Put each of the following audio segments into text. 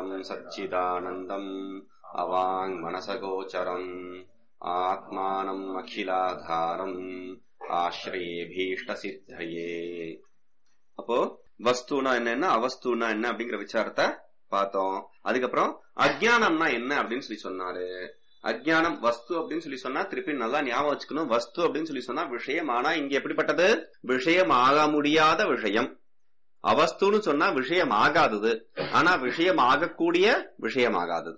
நிர்மலம் சச்சிதானந்தம் among மனசகோச்சரம் ஆத்மானம் அகிலாதாரம் ஆஸ்ரயேபீஷ்ட சித்தையே அப்போ வஸ்துனா என்னன்னா அவஸ்துனா என்ன அப்படிங்கிற விசாரத்தை பார்த்தோம் அதுக்கப்புறம் அஜ்ஞானம்னா என்ன அப்படின்னு சொல்லி சொன்னாரு அஜ்ஞானம் வஸ்து அப்படின்னு சொல்லி சொன்னா திருப்பி நல்லா ஞாபகம் வச்சுக்கணும் வஸ்து அப்படின்னு சொல்லி சொன்னா விஷயம் ஆனா இங்க எப்படிப்பட்டது விஷயம் ஆக முடியாத விஷயம் அவஸ்துன்னு சொன்னா விஷயம் ஆகாதது ஆனா விஷயம் ஆகக்கூடிய விஷயம் ஆகாதது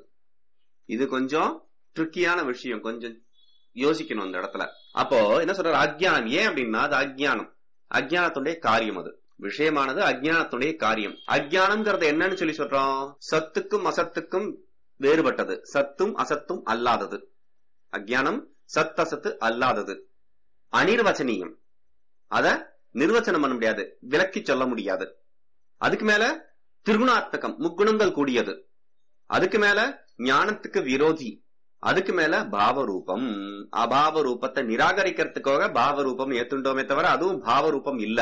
இது கொஞ்சம் ட்ரிக்கியான விஷயம் கொஞ்சம் யோசிக்கணும் அந்த இடத்துல அப்போ என்ன சொல்றாரு அஜ்ஞானம் ஏன் அப்படின்னா அது அஜ்ஞானம் அஜ்ஞானத்துடைய காரியம் அது விஷயமானது அஜ்ஞானத்துடைய காரியம் அஜ்ஞானம்ங்கிறது என்னன்னு சொல்லி சொல்றோம் சத்துக்கும் அசத்துக்கும் வேறுபட்டது சத்தும் அசத்தும் அல்லாதது அஜ்ஞானம் சத் அசத்து அல்லாதது அனிர்வச்சனீயம் அத நிர்வச்சனம் பண்ண முடியாது விலக்கி சொல்ல முடியாது அதுக்கு மேல திருகுணாத்மகம் முக்குணங்கள் கூடியது அதுக்கு மேல ஞானத்துக்கு விரோதி அதுக்கு மேல பாவரூபம் அபாவ ரூபத்தை நிராகரிக்கிறதுக்காக பாவரூபம் ஏத்துண்டோமே தவிர அதுவும் பாவரூபம் இல்ல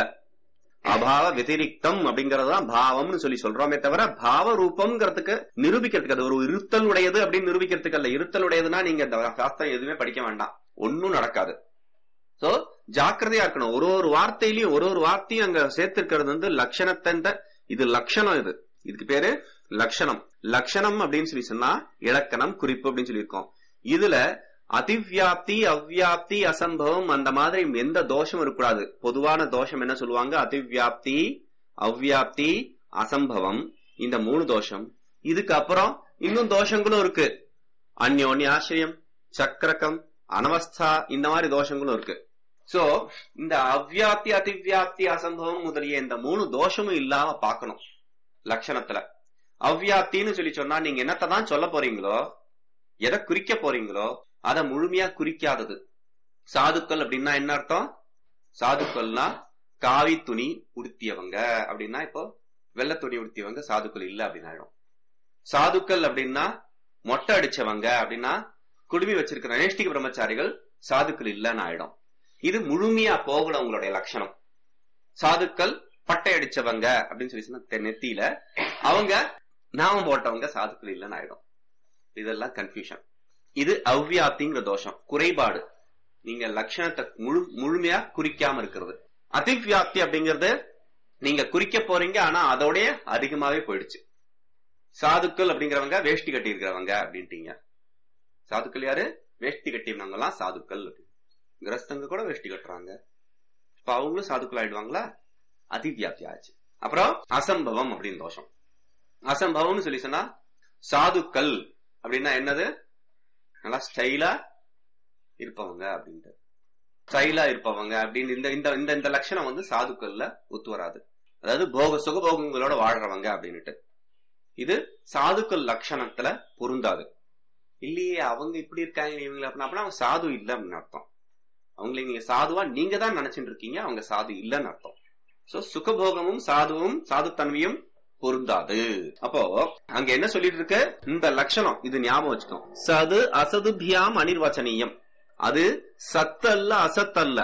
அபாவ வெதிரிக்தம் அப்படிங்கறதுதான் பாவம்னு சொல்லி சொல்றோமே தவிர பாவ ரூபம்ங்கிறதுக்கு நிரூபிக்கிறதுக்கு அது ஒரு இருத்தல் உடையது அப்படின்னு நிரூபிக்கிறதுக்கு அல்ல இருத்தல் உடையதுன்னா நீங்க இந்த சாஸ்திரம் எதுவுமே படிக்க வேண்டாம் ஒன்னும் நடக்காது சோ ஜாக்கிரதையா இருக்கணும் ஒரு ஒரு வார்த்தையிலயும் ஒரு ஒரு வார்த்தையும் அங்க சேர்த்திருக்கிறது வந்து லட்சணத்தை இது லட்சணம் இது இதுக்கு பேரு லட்சணம் லட்சணம் அப்படின்னு சொல்லி சொன்னா இலக்கணம் குறிப்பு அப்படின்னு சொல்லியிருக்கோம் இதுல அதிவியாப்தி அவ்வியாப்தி அசம்பவம் அந்த மாதிரி எந்த தோஷம் இருக்கக்கூடாது பொதுவான தோஷம் என்ன சொல்லுவாங்க அதிவியாப்தி அவ்வியாப்தி அசம்பவம் இந்த மூணு தோஷம் இதுக்கு அப்புறம் இன்னும் தோஷங்களும் இருக்கு அந்யோன்ய ஆசிரியம் சக்கரகம் அனவஸ்தா இந்த மாதிரி தோஷங்களும் இருக்கு சோ இந்த அவ்வியாப்தி அதிவியாப்தி அசம்பவம் முதலிய இந்த மூணு தோஷமும் இல்லாம பார்க்கணும் லட்சணத்துல அவ்வியாப்தின்னு சொல்லி சொன்னா நீங்க என்னத்தை தான் சொல்ல போறீங்களோ எதை குறிக்க போறீங்களோ அதை முழுமையா குறிக்காதது சாதுக்கள் அப்படின்னா என்ன அர்த்தம் சாதுக்கள்னா காவி துணி உடுத்தியவங்க அப்படின்னா இப்போ வெள்ளை துணி உடுத்தியவங்க சாதுக்கள் இல்ல அப்படின்னு ஆயிடும் சாதுக்கள் அப்படின்னா மொட்டை அடிச்சவங்க அப்படின்னா குடுமி வச்சிருக்கிற நேஷ்டிக பிரம்மச்சாரிகள் சாதுக்கள் இல்லைன்னு ஆயிடும் இது முழுமையா போகல உங்களுடைய லட்சணம் சாதுக்கள் பட்டை அடிச்சவங்க அப்படின்னு சொல்லி சொன்னா நெத்தியில அவங்க நாமம் போட்டவங்க சாதுக்கள் இல்லைன்னு ஆயிடும் இதெல்லாம் கன்ஃபியூஷன் இது அவ்வியாப்திங்கிற தோஷம் குறைபாடு நீங்க லட்சணத்தை முழு முழுமையா குறிக்காம இருக்கிறது அதிவியாப்தி அப்படிங்கறது நீங்க குறிக்க போறீங்க ஆனா அதோடய அதிகமாவே போயிடுச்சு சாதுக்கள் அப்படிங்கிறவங்க வேஷ்டி கட்டி இருக்கிறவங்க அப்படின்ட்டீங்க சாதுக்கள் யாரு வேஷ்டி கட்டினவங்க எல்லாம் சாதுக்கள் கிரஸ்தங்க கூட வேஷ்டி கட்டுறாங்க இப்ப அவங்களும் சாதுக்கள் ஆயிடுவாங்களா அதிவியாப்தி ஆச்சு அப்புறம் அசம்பவம் அப்படின்னு தோஷம் அசம்பவம்னு சொல்லி சொன்னா சாதுக்கள் அப்படின்னா என்னது நல்லா ஸ்டைலா இருப்பவங்க அப்படின்ட்டு ஸ்டைலா இருப்பவங்க அப்படின்னு இந்த இந்த இந்த இந்த லட்சணம் வந்து சாதுக்கள்ல ஒத்து வராது அதாவது போக சுகபோகங்களோட வாழ்றவங்க அப்படின்னுட்டு இது சாதுக்கள் லட்சணத்துல பொருந்தாது இல்லையே அவங்க இப்படி இருக்காங்க இவங்க அப்படின்னா அவங்க சாது இல்ல அப்படின்னு அர்த்தம் அவங்களை நீங்க சாதுவா நீங்க தான் நினைச்சிட்டு இருக்கீங்க அவங்க சாது இல்லைன்னு அர்த்தம் சோ சுகபோகமும் சாதுவும் சாதுத்தன்மையும் பொருந்தாது அப்போ அங்க என்ன சொல்லிட்டு இருக்கு இந்த லட்சணம் இது ஞாபகம் வச்சுக்கணும் சது அசதுபியாம் அனிர்வச்சனீயம் அது சத்தல்ல அசத்தல்ல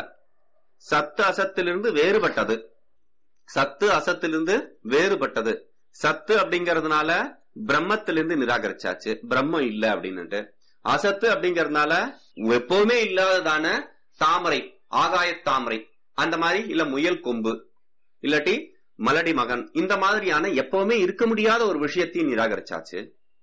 சத்து அசத்திலிருந்து வேறுபட்டது சத்து அசத்திலிருந்து வேறுபட்டது சத்து அப்படிங்கறதுனால பிரம்மத்திலிருந்து நிராகரிச்சாச்சு பிரம்மம் இல்ல அப்படின்னுட்டு அசத்து அப்படிங்கறதுனால எப்பவுமே இல்லாததான தாமரை ஆகாய தாமரை அந்த மாதிரி இல்ல முயல் கொம்பு இல்லாட்டி மலடி மகன் இந்த மாதிரியான எப்பவுமே இருக்க முடியாத ஒரு விஷயத்தையும் நிராகரிச்சாச்சு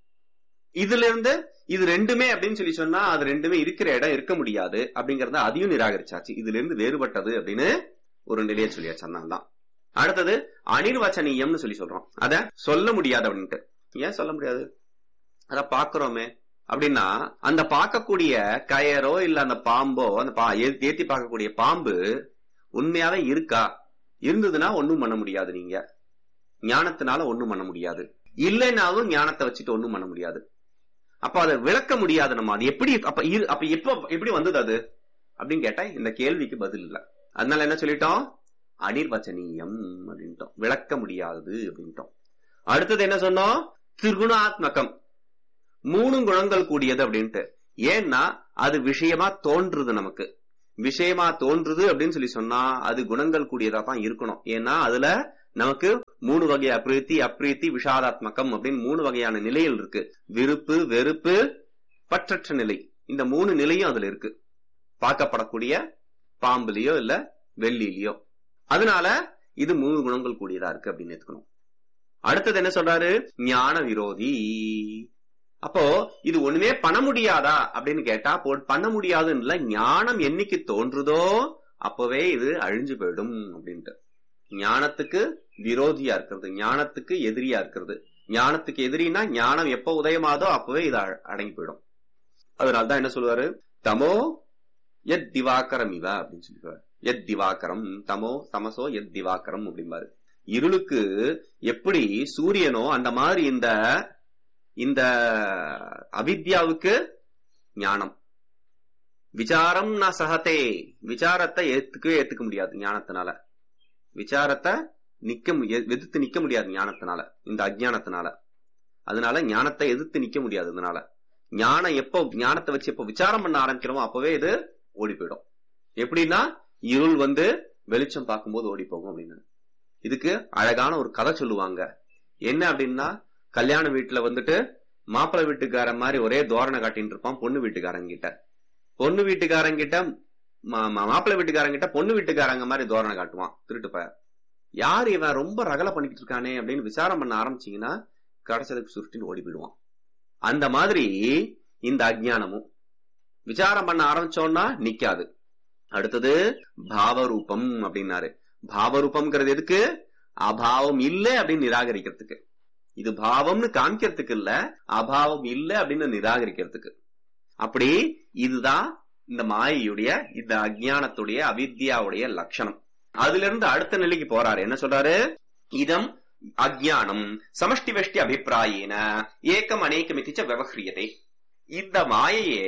இதுல இருந்து இது ரெண்டுமே அப்படின்னு சொல்லி சொன்னா அது ரெண்டுமே இருக்கிற இடம் இருக்க முடியாது அப்படிங்கறத அதையும் நிராகரிச்சாச்சு இதுல இருந்து வேறுபட்டது அப்படின்னு ஒரு நிலையை சொல்லியாச்சு தான் அடுத்தது அனிர்வச்சனீயம்னு சொல்லி சொல்றோம் அத சொல்ல முடியாது அப்படின்ட்டு ஏன் சொல்ல முடியாது அத பாக்குறோமே அப்படின்னா அந்த பார்க்கக்கூடிய கயரோ இல்ல அந்த பாம்போ அந்த பா ஏத்தி பார்க்கக்கூடிய பாம்பு உண்மையாவே இருக்கா இருந்ததுன்னா ஒண்ணும் பண்ண முடியாது நீங்க ஞானத்தினால ஒண்ணும் பண்ண முடியாது இல்லைனாலும் ஞானத்தை வச்சுட்டு ஒண்ணும் பண்ண முடியாது அப்ப அதை விளக்க முடியாது நம்ம அது எப்படி அப்ப அப்ப எப்ப எப்படி வந்தது அது அப்படின்னு கேட்டா இந்த கேள்விக்கு பதில் இல்ல அதனால என்ன சொல்லிட்டோம் அனிர்வச்சனீயம் அப்படின்ட்டோம் விளக்க முடியாதது அப்படின்ட்டோம் அடுத்தது என்ன சொன்னோம் திருகுணாத்மகம் மூணு குணங்கள் கூடியது அப்படின்ட்டு ஏன்னா அது விஷயமா தோன்றுது நமக்கு விஷயமா தோன்றுது அப்படின்னு சொல்லி சொன்னா அது குணங்கள் கூடியதா தான் இருக்கணும் ஏன்னா அதுல நமக்கு மூணு வகை அப்ரீத்தி அப்ரீத்தி விஷாதாத்மகம் அப்படின்னு மூணு வகையான நிலைகள் இருக்கு விருப்பு வெறுப்பு பற்றற்ற நிலை இந்த மூணு நிலையும் அதுல இருக்கு பார்க்கப்படக்கூடிய பாம்புலயோ இல்ல வெள்ளிலயோ அதனால இது மூணு குணங்கள் கூடியதா இருக்கு அப்படின்னு எடுத்துக்கணும் அடுத்தது என்ன சொல்றாரு ஞான விரோதி அப்போ இது ஒண்ணுமே பண்ண முடியாதா அப்படின்னு கேட்டா போ- பண்ண முடியாதுன்னு இல்ல ஞானம் என்னைக்கு தோன்றுதோ அப்பவே இது அழிஞ்சு போயிடும் அப்படின்ட்டு ஞானத்துக்கு விரோதியா இருக்கிறது ஞானத்துக்கு எதிரியா இருக்கிறது ஞானத்துக்கு எதிரினா ஞானம் எப்ப உதயமாதோ அப்பவே இது அ- அடங்கி போயிடும் அதனால்தான் என்ன சொல்லுவாரு தமோ எத் திவாகரம் இவ அப்படின்னு சொல்லுவாரு எத் திவாகரம் தமோ தமசோ எத் திவாகரம் அப்படிம்பாரு இருளுக்கு எப்படி சூரியனோ அந்த மாதிரி இந்த இந்த அவித்யாவுக்கு ஞானம் விசாரம் நான் சகத்தே விசாரத்தை ஏத்துக்கவே ஏத்துக்க முடியாது ஞானத்தினால விசாரத்தை நிக்க மு- எ- எதிர்த்து நிக்க முடியாது ஞானத்தினால இந்த அஜ்ஞானத்தினால அதனால ஞானத்தை எதிர்த்து நிக்க முடியாது இதனால ஞானம் எப்போ ஞானத்தை வச்சு எப்போ விசாரம் பண்ண ஆரம்பிக்கிறோமோ அப்பவே இது ஓடி போயிடும் எப்படின்னா இருள் வந்து வெளிச்சம் பார்க்கும்போது ஓடி போகும் அப்படின்னு இதுக்கு அழகான ஒரு கதை சொல்லுவாங்க என்ன அப்படின்னா கல்யாண வீட்டுல வந்துட்டு மாப்பிள்ளை வீட்டுக்காரன் மாதிரி ஒரே தோரணை காட்டின்னு இருப்பான் பொண்ணு வீட்டுக்காரங்க கிட்ட பொண்ணு வீட்டுக்காரங்க கிட்ட மா- மா- மாப்பிள்ளை வீட்டுக்காரங்க கிட்ட பொண்ணு வீட்டுக்காரங்க மாதிரி தோரணை காட்டுவான் திருட்டு பையன் யார் இவன் ரொம்ப ரகலை பண்ணிக்கிட்டு இருக்கானே அப்படின்னு விசாரம் பண்ண ஆரம்பிச்சீங்கன்னா கடைசலுக்கு சுருட்டின்னு ஓடி போயிடுவான் அந்த மாதிரி இந்த அஜ்ஞானமும் விசாரம் பண்ண ஆரம்பிச்சோம்னா நிக்காது அடுத்தது பாவரூபம் அப்படின்னாரு பாவரூபம்ங்கிறது எதுக்கு அபாவம் இல்ல அப்படின்னு நிராகரிக்கிறதுக்கு இது பாவம்னு காமிக்கிறதுக்கு இல்ல அபாவம் இல்ல அப்படின்னு நிராகரிக்கிறதுக்கு அப்படி இதுதான் இந்த மாயையுடைய இந்த அஜ்ஞானத்துடைய அவித்யாவுடைய லட்சணம் அதுல இருந்து அடுத்த நிலைக்கு போறாரு என்ன சொல்றாரு இதம் அஜ்ஞானம் சமஷ்டி வெஷ்டி அபிப்பிராயேன ஏக்கம் அநேகம் இத்திச்ச விவஹ்ரியதே இந்த மாயையே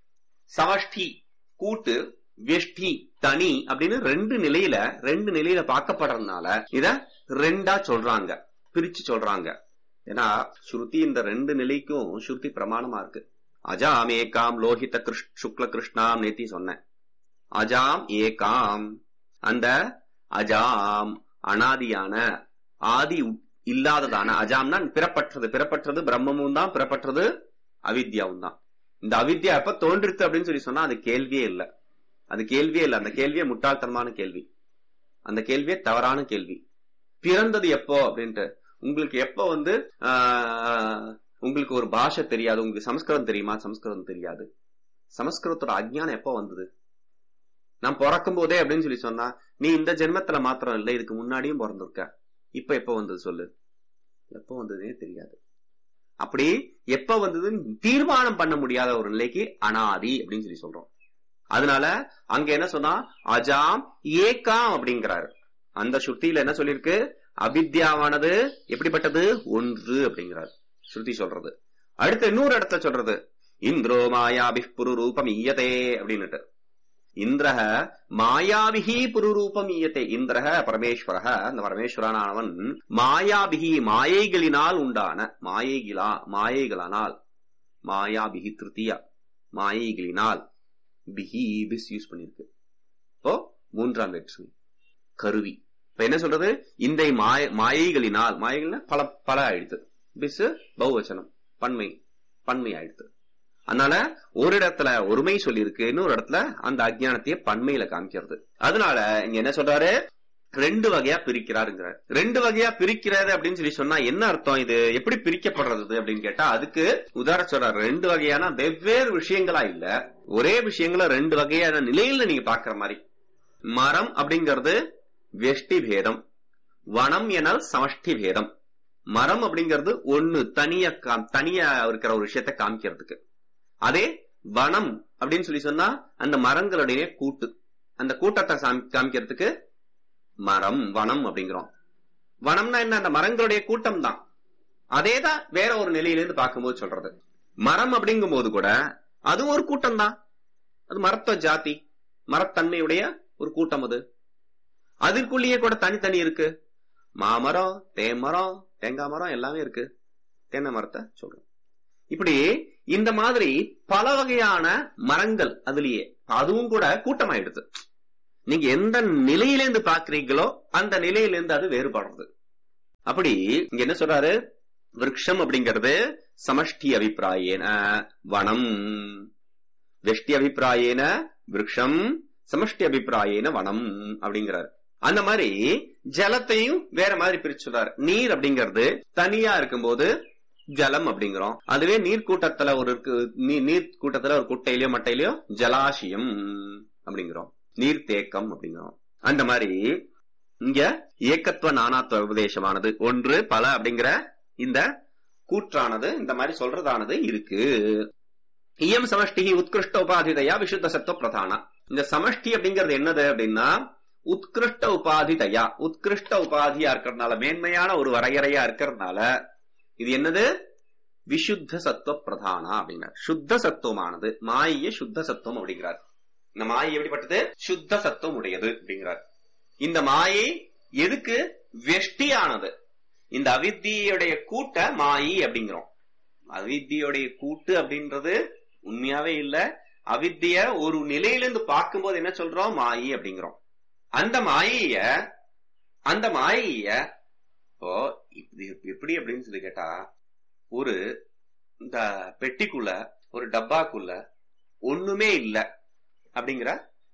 சமஷ்டி கூட்டு வெஷ்டி தனி அப்படின்னு ரெண்டு நிலையில ரெண்டு நிலையில பார்க்கப்படுறதுனால இத ரெண்டா சொல்றாங்க பிரிச்சு சொல்றாங்க ஏன்னா ஸ்ருதி இந்த ரெண்டு நிலைக்கும் ஸ்ருதி பிரமாணமா இருக்கு அஜாம் ஏகாம் லோஹித கிருஷ் சுக்ல கிருஷ்ணாம் நேத்தி சொன்னேன் அஜாம் ஏகாம் அந்த அஜாம் அனாதியான ஆதி உ- இல்லாததான அஜாம்னா பிறப்பற்றது பிறப்பற்றது பிரம்மமும் தான் பிறப்பற்றது அவித்யாவும் தான் இந்த அவித்யா எப்ப தோன்றிருத்து அப்படின்னு சொல்லி சொன்னா அது கேள்வியே இல்ல அது கேள்வியே இல்ல அந்த கேள்வியே முட்டாள்தனமான கேள்வி அந்த கேள்வியே தவறான கேள்வி பிறந்தது எப்போ அப்படின்ட்டு உங்களுக்கு எப்போ வந்து ஆஹ், உங்களுக்கு ஒரு பாஷை தெரியாது உங்களுக்கு சமஸ்கிருதம் தெரியுமா சமஸ்கிருதம் தெரியாது சமஸ்கிருதத்தோட அஜ்ஞானம் எப்போ வந்தது நான் பிறக்கும் போதே அப்படின்னு சொல்லி சொன்னா நீ இந்த ஜென்மத்துல மாத்திரம் இல்ல இதுக்கு முன்னாடியும் பிறந்திருக்க இப்ப எப்ப வந்தது சொல்லு எப்ப வந்ததுனே தெரியாது அப்படி எப்ப வந்ததுன்னு தீர்மானம் பண்ண முடியாத ஒரு நிலைக்கு அனாதி அப்படின்னு சொல்லி சொல்றோம் அதனால அங்க என்ன சொன்னா அஜாம் ஏகாம் அப்படிங்கிறாரு அந்த சுத்தியில என்ன சொல்லிருக்கு அவித்யாவானது எப்படிப்பட்டது ஒன்று அப்படிங்கிறார் ஸ்ருதி சொல்றது அடுத்து இன்னொரு இடத்த சொல்றது இந்திரோ மாயாபி புருரூபம் ஈயதே அப்படின்னுட்டு இந்திரஹ மாயாபிகி புருரூபம் ஈயத்தே இந்திரஹ பரமேஸ்வரஹ அந்த பரமேஸ்வரனானவன் மாயாபிகி மாயைகளினால் உண்டான மாயைகளா மாயைகளானால் மாயாபிகி திருத்தியா மாயைகளினால் பிஹி பிஸ் யூஸ் பண்ணிருக்கு இப்போ மூன்றாம் வேற்றுமை கருவி இப்ப என்ன சொல்றது இந்த மாய மாயைகளினால் மாயைகள்னா பல பல ஆயிடுது பிஸ் பகுவச்சனம் பன்மை பன்மை ஆயிடுது அதனால ஒரு இடத்துல ஒருமை சொல்லியிருக்கு இன்னொரு இடத்துல அந்த அஜ்ஞானத்தையே பன்மையில காமிக்கிறது அதனால இங்க என்ன சொல்றாரு ரெண்டு வகையா பிரிக்கிறாருங்கிறார் ரெண்டு வகையா பிரிக்கிறது அப்படின்னு சொல்லி சொன்னா என்ன அர்த்தம் இது எப்படி பிரிக்கப்படுறது அப்படின்னு கேட்டா அதுக்கு உதாரணம் சொல்றாரு ரெண்டு வகையான வெவ்வேறு விஷயங்களா இல்ல ஒரே விஷயங்கள ரெண்டு வகையான நிலையில நீங்க பாக்குற மாதிரி மரம் அப்படிங்கிறது வெஷ்டி பேதம் வனம் எனல் சமஷ்டி பேதம் மரம் அப்படிங்கிறது ஒண்ணு தனியா காம்- தனியா இருக்கிற ஒரு விஷயத்த காமிக்கிறதுக்கு அதே வனம் அப்படின்னு சொல்லி சொன்னா அந்த மரங்களுடைய கூட்டு அந்த கூட்டத்தை சாமி- காமிக்கிறதுக்கு மரம் வனம் அப்படிங்கிறோம் வனம்னா என்ன அந்த மரங்களுடைய கூட்டம் தான் அதேதான் வேற ஒரு நிலையிலிருந்து பார்க்கும்போது சொல்றது மரம் அப்படிங்கும் போது கூட அதுவும் ஒரு கூட்டம் தான் அது மரத்த ஜாதி மரத்தன்மையுடைய ஒரு கூட்டம் அது அதுக்குள்ளேயே கூட தனித்தனி இருக்கு மாமரம் தேமரம் தேங்காய் மரம் எல்லாமே இருக்கு தென்னை மரத்தை சொல்றோம் இப்படி இந்த மாதிரி பல வகையான மரங்கள் அதுலயே அதுவும் கூட கூட்டமாயிடுது நீங்க எந்த நிலையிலேருந்து பாக்குறீங்களோ அந்த நிலையிலிருந்து அது வேறுபடுறது அப்படி இங்க என்ன சொல்றாரு விருட்சம் அப்படிங்கிறது சமஷ்டி அபிப்பிராயேன வனம் வெஷ்டி அபிப்பிராயேன விருட்சம் சமஷ்டி அபிப்பிராயேன வனம் அப்படிங்கிறார் அந்த மாதிரி ஜலத்தையும் வேற மாதிரி பிரிச்சு சொல்றாரு நீர் அப்படிங்கிறது தனியா இருக்கும்போது ஜலம் அப்படிங்கிறோம் அதுவே நீர் கூட்டத்துல ஒரு இருக்கு நீ- நீர் கூட்டத்துல ஒரு குட்டையிலயோ மட்டையிலயோ ஜலாசியம் அப்படிங்கிறோம் நீர் தேக்கம் அப்படிங்கிறோம் அந்த மாதிரி இங்க ஏக்கத்துவ நானாத்துவ உபதேசமானது ஒன்று பல அப்படிங்கிற இந்த கூற்றானது இந்த மாதிரி சொல்றதானது இருக்கு இயம் சமஷ்டி உத்கிருஷ்ட உபாதிதயா விசுத்த சத்துவ பிரதான இந்த சமஷ்டி அப்படிங்கிறது என்னது அப்படின்னா உத்கிருஷ்ட உபாதிதயா உத்கிருஷ்ட உபாதியா இருக்கிறதுனால மேன்மையான ஒரு வரையறையா இருக்கிறதுனால இது என்னது விசுத்த சத்துவ பிரதானா அப்படிங்கிறார் சுத்த சத்துவமானது மாயை சுத்த சத்துவம் அப்படிங்கிறார் இந்த மாயை எப்படிப்பட்டது சுத்த சத்துவம் உடையது அப்படிங்கிறார் இந்த மாயை எதுக்கு வெஷ்டியானது இந்த அவித்தியுடைய கூட்ட மாயி அப்படிங்கிறோம் அவித்தியுடைய கூட்டு அப்படின்றது உண்மையாவே இல்ல அவித்திய ஒரு நிலையிலிருந்து பார்க்கும்போது என்ன சொல்றோம் மாயி அப்படிங்கிறோம் அந்த மாயைய அந்த மாயைய இப்போ இது எப்படி அப்படின்னு சொல்லி கேட்டா ஒரு இந்த பெட்டிக்குள்ள ஒரு டப்பாக்குள்ள ஒண்ணுமே இல்ல அப்படிங்கிற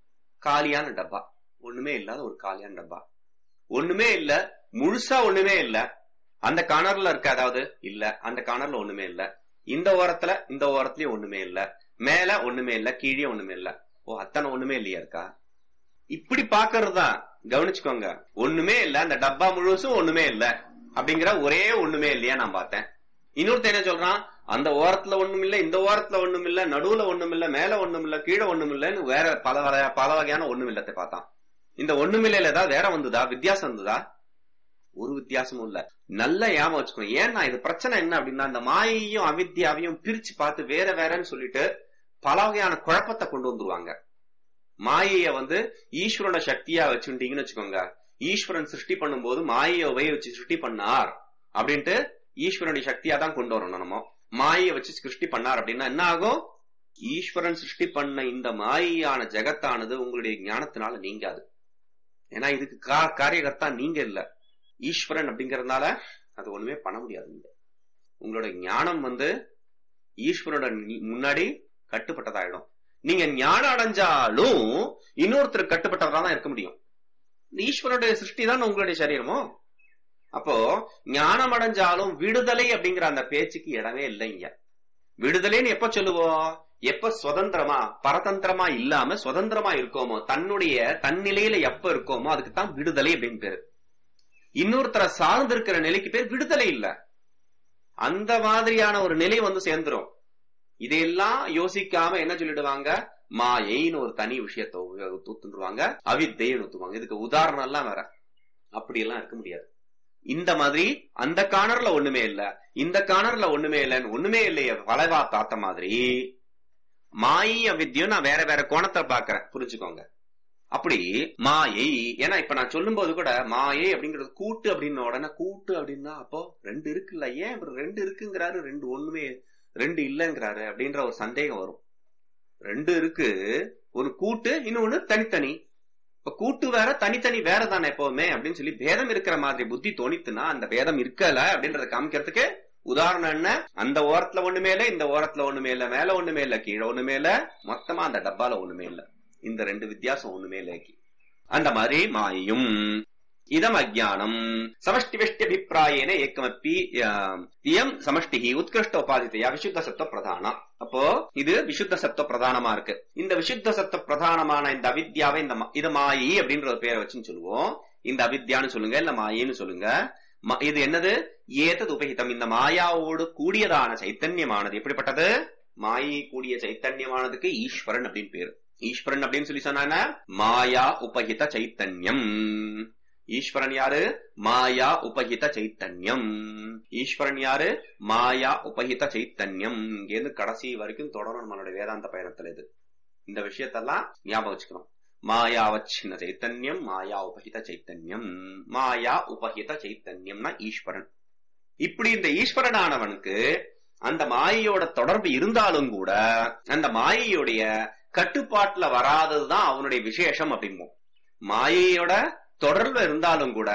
காலியான டப்பா ஒண்ணுமே இல்லாத ஒரு காலியான டப்பா ஒண்ணுமே இல்ல முழுசா ஒண்ணுமே இல்ல அந்த கார்னர்ல இருக்க அதாவது இல்ல அந்த கார்னர்ல ஒண்ணுமே இல்ல இந்த ஓரத்துல இந்த ஓரத்துலயும் ஒண்ணுமே இல்ல மேல ஒண்ணுமே இல்ல கீழே ஒண்ணுமே இல்ல ஓ அத்தனை ஒண்ணுமே இல்லையா இருக்கா இப்படி பாக்குறது தான் கவனிச்சுக்கோங்க ஒண்ணுமே இல்ல அந்த டப்பா முழுசும் ஒண்ணுமே இல்ல அப்படிங்கிற ஒரே ஒண்ணுமே இல்லையா நான் பார்த்தேன் இன்னொருத்தன் என்ன சொல்றான் அந்த ஓரத்துல ஒண்ணும் இல்ல இந்த ஓரத்துல ஒண்ணும் இல்ல நடுவுல ஒண்ணும் இல்ல மேல ஒண்ணும் இல்ல கீழே ஒண்ணும் இல்லன்னு வேற பல வகை- பல வகையான ஒண்ணும் இல்லத்தை பார்த்தான் இந்த ஒண்ணுமில்லையில ஏதாவது வேற வந்ததா வித்தியாசம் வந்ததா ஒரு வித்தியாசமும் இல்ல நல்ல ஞாபகம் வச்சுக்கணும் ஏன்னா இது பிரச்சனை என்ன அப்படின்னா இந்த மாயையும் அவித்யாவையும் பிரிச்சு பார்த்து வேற வேறன்னு சொல்லிட்டு பல வகையான குழப்பத்தை கொண்டு வந்துருவாங்க மாயைய வந்து ஈஸ்வரனோட சக்தியா வச்சுட்டீங்கன்னு வச்சுக்கோங்க ஈஸ்வரன் சிருஷ்டி பண்ணும்போது மாயையை உபயோகிச்சு சிருஷ்டி பண்ணார் அப்படின்ட்டு ஈஸ்வரனுடைய சக்தியா தான் கொண்டு வரணும் நம்ம மாயையை வச்சு சிருஷ்டி பண்ணார் அப்படின்னா என்ன ஆகும் ஈஸ்வரன் சிருஷ்டி பண்ண இந்த மாயையான ஜெகத்தானது உங்களுடைய ஞானத்தினால நீங்காது ஏன்னா இதுக்கு கா- காரியகர்த்தா நீங்க இல்ல ஈஸ்வரன் அப்படிங்கறதுனால அது ஒண்ணுமே பண்ண முடியாது நீங்க உங்களோட ஞானம் வந்து ஈஸ்வரோட நி- முன்னாடி கட்டுப்பட்டதாயிடும் நீங்க ஞானம் அடைஞ்சாலும் இன்னொருத்தர் கட்டுப்பட்டவரா தான் இருக்க முடியும் இந்த ஈஸ்வரோட சிருஷ்டி தான் உங்களுடைய சரீரமோ அப்போ ஞானம் அடைஞ்சாலும் விடுதலை அப்படிங்கிற அந்த பேச்சுக்கு இடமே இல்லைங்க விடுதலைன்னு எப்ப சொல்லுவோம் எப்ப சுதந்திரமா பரதந்திரமா இல்லாம சுதந்திரமா இருக்கோமோ தன்னுடைய தன்னிலையில எப்ப இருக்கோமோ அதுக்கு தான் விடுதலை அப்படின்னு பேரு இன்னொருத்தரை சார்ந்து இருக்கிற நிலைக்கு பேர் விடுதலை இல்ல அந்த மாதிரியான ஒரு நிலை வந்து சேர்ந்துரும் இதையெல்லாம் யோசிக்காம என்ன சொல்லிடுவாங்க மாயைன்னு ஒரு தனி விஷயத்தை ஊத்துருவாங்க அவித்தைன்னு ஊத்துவாங்க இதுக்கு உதாரணம் எல்லாம் வேற அப்படி எல்லாம் இருக்க முடியாது இந்த மாதிரி அந்த கார்னர்ல ஒண்ணுமே இல்ல இந்த கார்னர்ல ஒண்ணுமே இல்லைன்னு ஒண்ணுமே இல்லையே வளைவா பார்த்த மாதிரி மாயை அவித்தியம் நான் வேற வேற கோணத்தை பாக்குறேன் புரிஞ்சுக்கோங்க அப்படி மாயை ஏன்னா இப்ப நான் சொல்லும் போது கூட மாயை அப்படிங்கிறது கூட்டு அப்படின்ன உடனே கூட்டு அப்படின்னா அப்போ ரெண்டு இருக்குல்ல ஏன் இவர் ரெண்டு இருக்குங்கிறாரு ரெண்டு ஒண்ணுமே ரெண்டு இல்லைங்கிறாரு அப்படின்ற ஒரு சந்தேகம் வரும் ரெண்டு இருக்கு ஒரு கூட்டு இன்னொன்னு தனித்தனி இப்ப கூட்டு வேற தனித்தனி வேற தானே எப்பவுமே அப்படின்னு சொல்லி பேதம் இருக்கிற மாதிரி புத்தி தோணித்துனா அந்த பேதம் இருக்கல அப்படின்றத காமிக்கிறதுக்கு உதாரணம் என்ன அந்த ஓரத்துல ஒண்ணுமே இல்ல இந்த ஓரத்துல ஒண்ணுமே இல்ல மேல ஒண்ணுமே இல்ல கீழே ஒண்ணுமே இல்ல மொத்தமா அந்த டப்பால ஒண்ணுமே இல்ல இந்த ரெண்டு வித்தியாசம் ஒண்ணுமே இல்ல அந்த மாதிரி மாயும் இதம் அஜானம் சமஷ்டி வெஷ்டி அபிப்பிராயேன ஏக்கமப்பி ஆம், இயம் சமஷ்டி உத்கிருஷ்ட உபாதித்தையா விசுத்த சத்துவ பிரதானம் அப்போ இது விசுத்த சத்துவ பிரதானமா இருக்கு இந்த விசுத்த சத்துவ பிரதானமான இந்த அவித்யாவை இந்த ம- இது மாயி அப்படின்ற ஒரு பேரை வச்சுன்னு சொல்லுவோம் இந்த அவித்யான்னு சொல்லுங்க இல்ல மாயின்னு சொல்லுங்க ம- இது என்னது ஏதது உபகிதம் இந்த மாயாவோடு கூடியதான சைத்தன்யமானது எப்படிப்பட்டது மாயை கூடிய சைத்தன்யமானதுக்கு ஈஸ்வரன் அப்படின்னு பேரு ஈஸ்வரன் அப்படின்னு சொல்லி சொன்னா மாயா உபகித சைத்தன்யம் ஈஸ்வரன் யாரு மாயா உபகித சைத்தன்யம் ஈஸ்வரன் யாரு மாயா உபகித சைத்தன்யம் இங்கேருந்து கடைசி வரைக்கும் தொடரும் நம்மளுடைய வேதாந்த பயணத்துல இது இந்த விஷயத்தெல்லாம் ஞாபகம் வச்சுக்கணும் மாயாவச்சின்ன சைத்தன்யம் மாயா உபகித சைத்தன்யம் மாயா உபகித சைத்தன்யம்னா ஈஸ்வரன் இப்படி இந்த ஈஸ்வரனானவனுக்கு அந்த மாயையோட தொடர்பு இருந்தாலும் கூட அந்த மாயையுடைய கட்டுப்பாட்டுல வராததுதான் அவனுடைய விசேஷம் அப்படிம்போம் மாயையோட தொடர்பு இருந்தாலும் கூட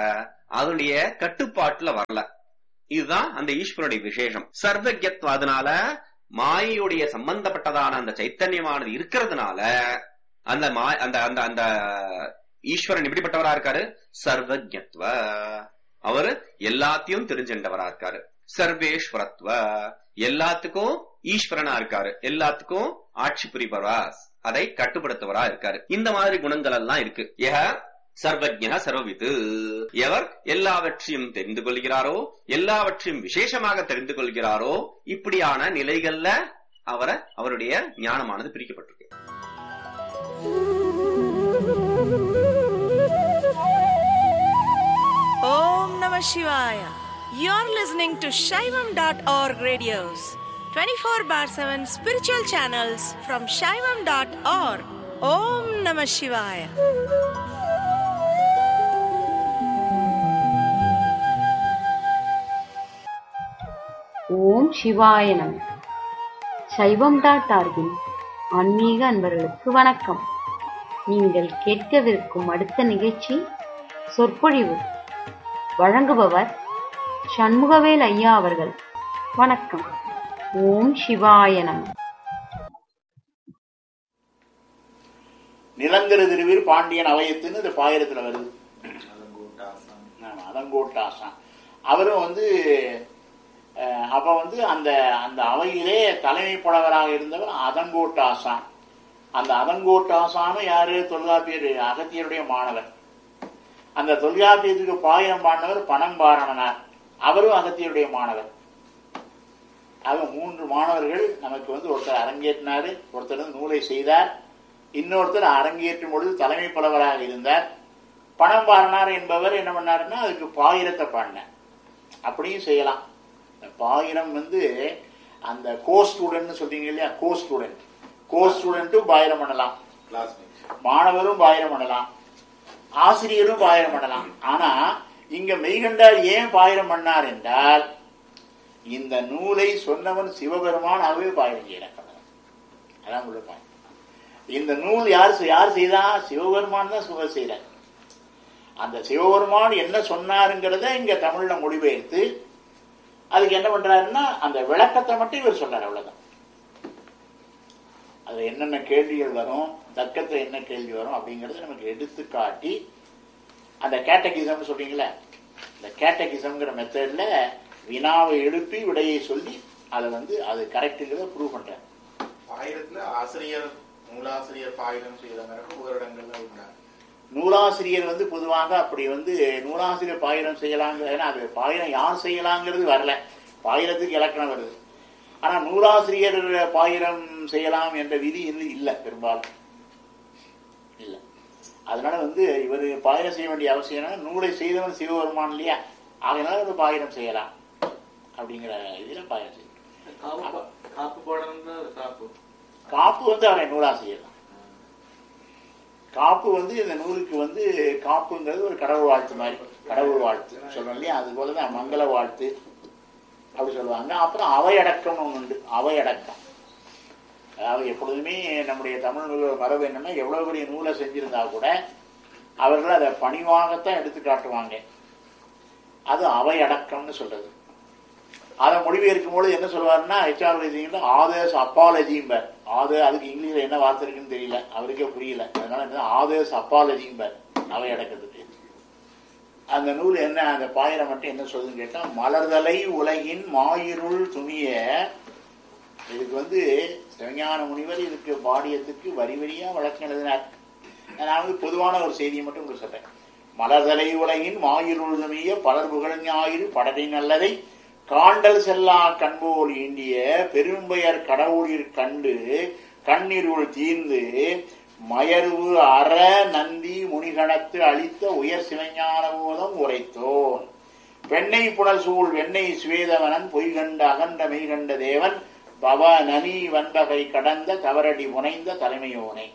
அதனுடைய கட்டுப்பாட்டுல வரல இதுதான் அந்த ஈஸ்வரனுடைய விசேஷம் சர்வஜத்வம் அதனால மாயையுடைய சம்பந்தப்பட்டதான அந்த சைத்தன்யமானது இருக்கிறதுனால அந்த மா அந்த அந்த அந்த ஈஸ்வரன் எப்படிப்பட்டவரா இருக்காரு சர்வஜத்வ அவரு எல்லாத்தையும் தெரிஞ்சின்றவரா இருக்காரு சர்வேஸ்வரத்வ எல்லாத்துக்கும் ஈஸ்வரனா இருக்காரு எல்லாத்துக்கும் ஆட்சி புரிபவரா அதை கட்டுப்படுத்துவரா இருக்காரு இந்த மாதிரி குணங்கள் எல்லாம் இருக்கு ஏக சர்வஜக சர்வவித்து எவர் எல்லாவற்றையும் தெரிந்து கொள்கிறாரோ எல்லாவற்றையும் விசேஷமாக தெரிந்து கொள்கிறாரோ இப்படியான நிலைகள்ல அவரை அவருடைய ஞானமானது பிரிக்கப்பட்டிருக்கு Om Namah Shivaya. You're listening to Shaivam.org radios, 24 bar 7 spiritual channels from Shaivam.org. Om Namah Shivaya. ஓம் சிவாய நம சைவம் டாட் ஆர்கின் ஆன்மீக அன்பர்களுக்கு வணக்கம் நீங்கள் கேட்கவிருக்கும் அடுத்த நிகழ்ச்சி சொற்பொழிவு வழங்குபவர் சண்முகவேல் ஐயா அவர்கள் வணக்கம் ஓம் சிவாய நம நிலங்கரு திருவீர் பாண்டியன் அவையத்துன்னு இந்த பாயிரத்துல வருது ஆமா, அதங்கோட்டாசான் அவரும் வந்து அஹ், அப்ப வந்து அந்த அந்த அவையிலே தலைமை புலவராக இருந்தவர் அதங்கோட்டாசான் அந்த அதங்கோட்டாசானும் யாரு தொல்காப்பியர் அகத்தியருடைய மாணவர் அந்த தொல்காப்பியத்துக்கு பாயிரம் பாடினவர் பணம்பாரணனார் அவரும் அகத்தியருடைய மாணவர் ஆக மூன்று மாணவர்கள் நமக்கு வந்து ஒருத்தர் அரங்கேற்றினாரு ஒருத்தர் வந்து நூலை செய்தார் இன்னொருத்தர் அரங்கேற்றும் பொழுது தலைமை புலவராக இருந்தார் பணம் பாடினார் என்பவர் என்ன பண்ணாருன்னா அதுக்கு பாயிரத்தை பாடினார் அப்படியும் செய்யலாம் இந்த பாயிரம் வந்து அந்த கோ ஸ்டூடெண்ட் சொல்றீங்க இல்லையா கோ ஸ்டூடெண்ட் கோ ஸ்டூடெண்ட்டும் பாயிரம் பண்ணலாம் மாணவரும் பாயிரம் பண்ணலாம் ஆசிரியரும் பாயிரம் பண்ணலாம் ஆனா இங்க மெய்கண்டார் ஏன் பாயிரம் பண்ணார் என்றால் இந்த நூலை சொன்னவன் சிவபெருமான் ஆகவே பாயிரம் செய்யறான் அதான் உள்ள பாயிரம் இந்த நூல் யார் செய்- யார் செய்தா சிவபெருமான் தான் சுக செய்யறார் அந்த சிவபெருமான் என்ன சொன்னாருங்கிறத இங்க தமிழ்ல மொழிபெயர்த்து அதுக்கு என்ன பண்றாருன்னா அந்த விளக்கத்தை மட்டும் இவர் சொல்றாரு அவ்வளவுதான் அதுல என்னென்ன கேள்விகள் வரும் தர்க்கத்துல என்ன கேள்வி வரும் அப்படிங்கறத நமக்கு எடுத்து காட்டி அந்த கேட்டகிசம் சொல்றீங்களே இந்த கேட்டகிசம்ங்கிற மெத்தட்ல வினாவை எழுப்பி விடையை சொல்லி அதை வந்து அது கரெக்டுங்கிறத ப்ரூவ் பண்றாரு ஆயிரத்துல ஆசிரியர் நூலாசிரியர் பாயிரம் செய்த மாதிரி ஒரு இடங்கள்ல உண்டார் நூலாசிரியர் வந்து பொதுவாக அப்படி வந்து நூலாசிரியர் பாயிரம் செய்யலாங்க ஏன்னா அது பாயிரம் யார் செய்யலாங்கிறது வரல பாயிரத்துக்கு இலக்கணம் வருது ஆனா நூலாசிரியர் பாயிரம் செய்யலாம் என்ற விதி இன்னும் இல்லை பெரும்பாலும் இல்லை அதனால வந்து இவர் பாயிரம் செய்ய வேண்டிய அவசியம் என்ன? நூலை செய்தவன் சிவபெருமான் இல்லையா அதனால ஒரு பாயிரம் செய்யலாம் அப்படிங்கிற இதுல பாயிரம் செய்யும் காப்பு காப்பு போடணும் காப்பு காப்பு வந்து அவரை நூலாசிரியர் தான் காப்பு வந்து இந்த நூலுக்கு வந்து காப்புங்கிறது ஒரு கடவுள் வாழ்த்து மாதிரி கடவுள் வாழ்த்து சொல்றோம் இல்லையா அது போலதான் மங்கள வாழ்த்து அப்படி சொல்லுவாங்க அப்புறம் அவையடக்கம்னு ஒண்ணு உண்டு அவையடக்கம் அதாவது எப்பொழுதுமே நம்முடைய தமிழ் நூல் மரபு என்னன்னா எவ்வளவு பெரிய நூலை செஞ்சிருந்தா கூட அவர்கள் அதை பணிவாகத்தான் எடுத்து காட்டுவாங்க அது அவையடக்கம்னு சொல்றது அதை மொழிபெயர்க்கும் பொழுது என்ன சொல்லுவாருன்னா ஹெச்ஆர் ஆதர்ஸ் அப்பாலஜிம்பர் ஆதர் அதுக்கு இங்கிலீஷ்ல என்ன வார்த்தை இருக்குன்னு தெரியல அவருக்கே புரியல அதனால என்ன ஆதர்ஸ் அப்பாலஜிம்பர் அவை அடக்கத்துக்கு அந்த நூல் என்ன அந்த பாயிரம் மட்டும் என்ன சொல்லுதுன்னு கேட்டா மலர்தலை உலகின் மாயிருள் துணிய இதுக்கு வந்து சிவஞான முனிவர் இதுக்கு பாடியத்துக்கு வரி வரியா வழக்கம் எழுதினார் நான் வந்து பொதுவான ஒரு செய்தியை மட்டும் உங்களுக்கு சொல்றேன் மலர்தலை உலகின் மாயிருள் துணிய பலர் புகழ் ஞாயிறு படலை நல்லதை காண்டல் செல்லா கண்போல் ஈண்டிய பெரும்பெயர் கடவுளிற் கண்டு கண்ணிருள் தீர்ந்து மயர்வு அற நந்தி முனிகணத்து அளித்த உயர் சிவஞான போதம் உரைத்தோன் பெண்ணை புனல் சூழ் வெண்ணெய் சுவேதவனன் பொய்கண்ட அகண்ட மெய்கண்ட தேவன் பவ நனி வன்பகை கடந்த தவறடி புனைந்த தலைமையோனே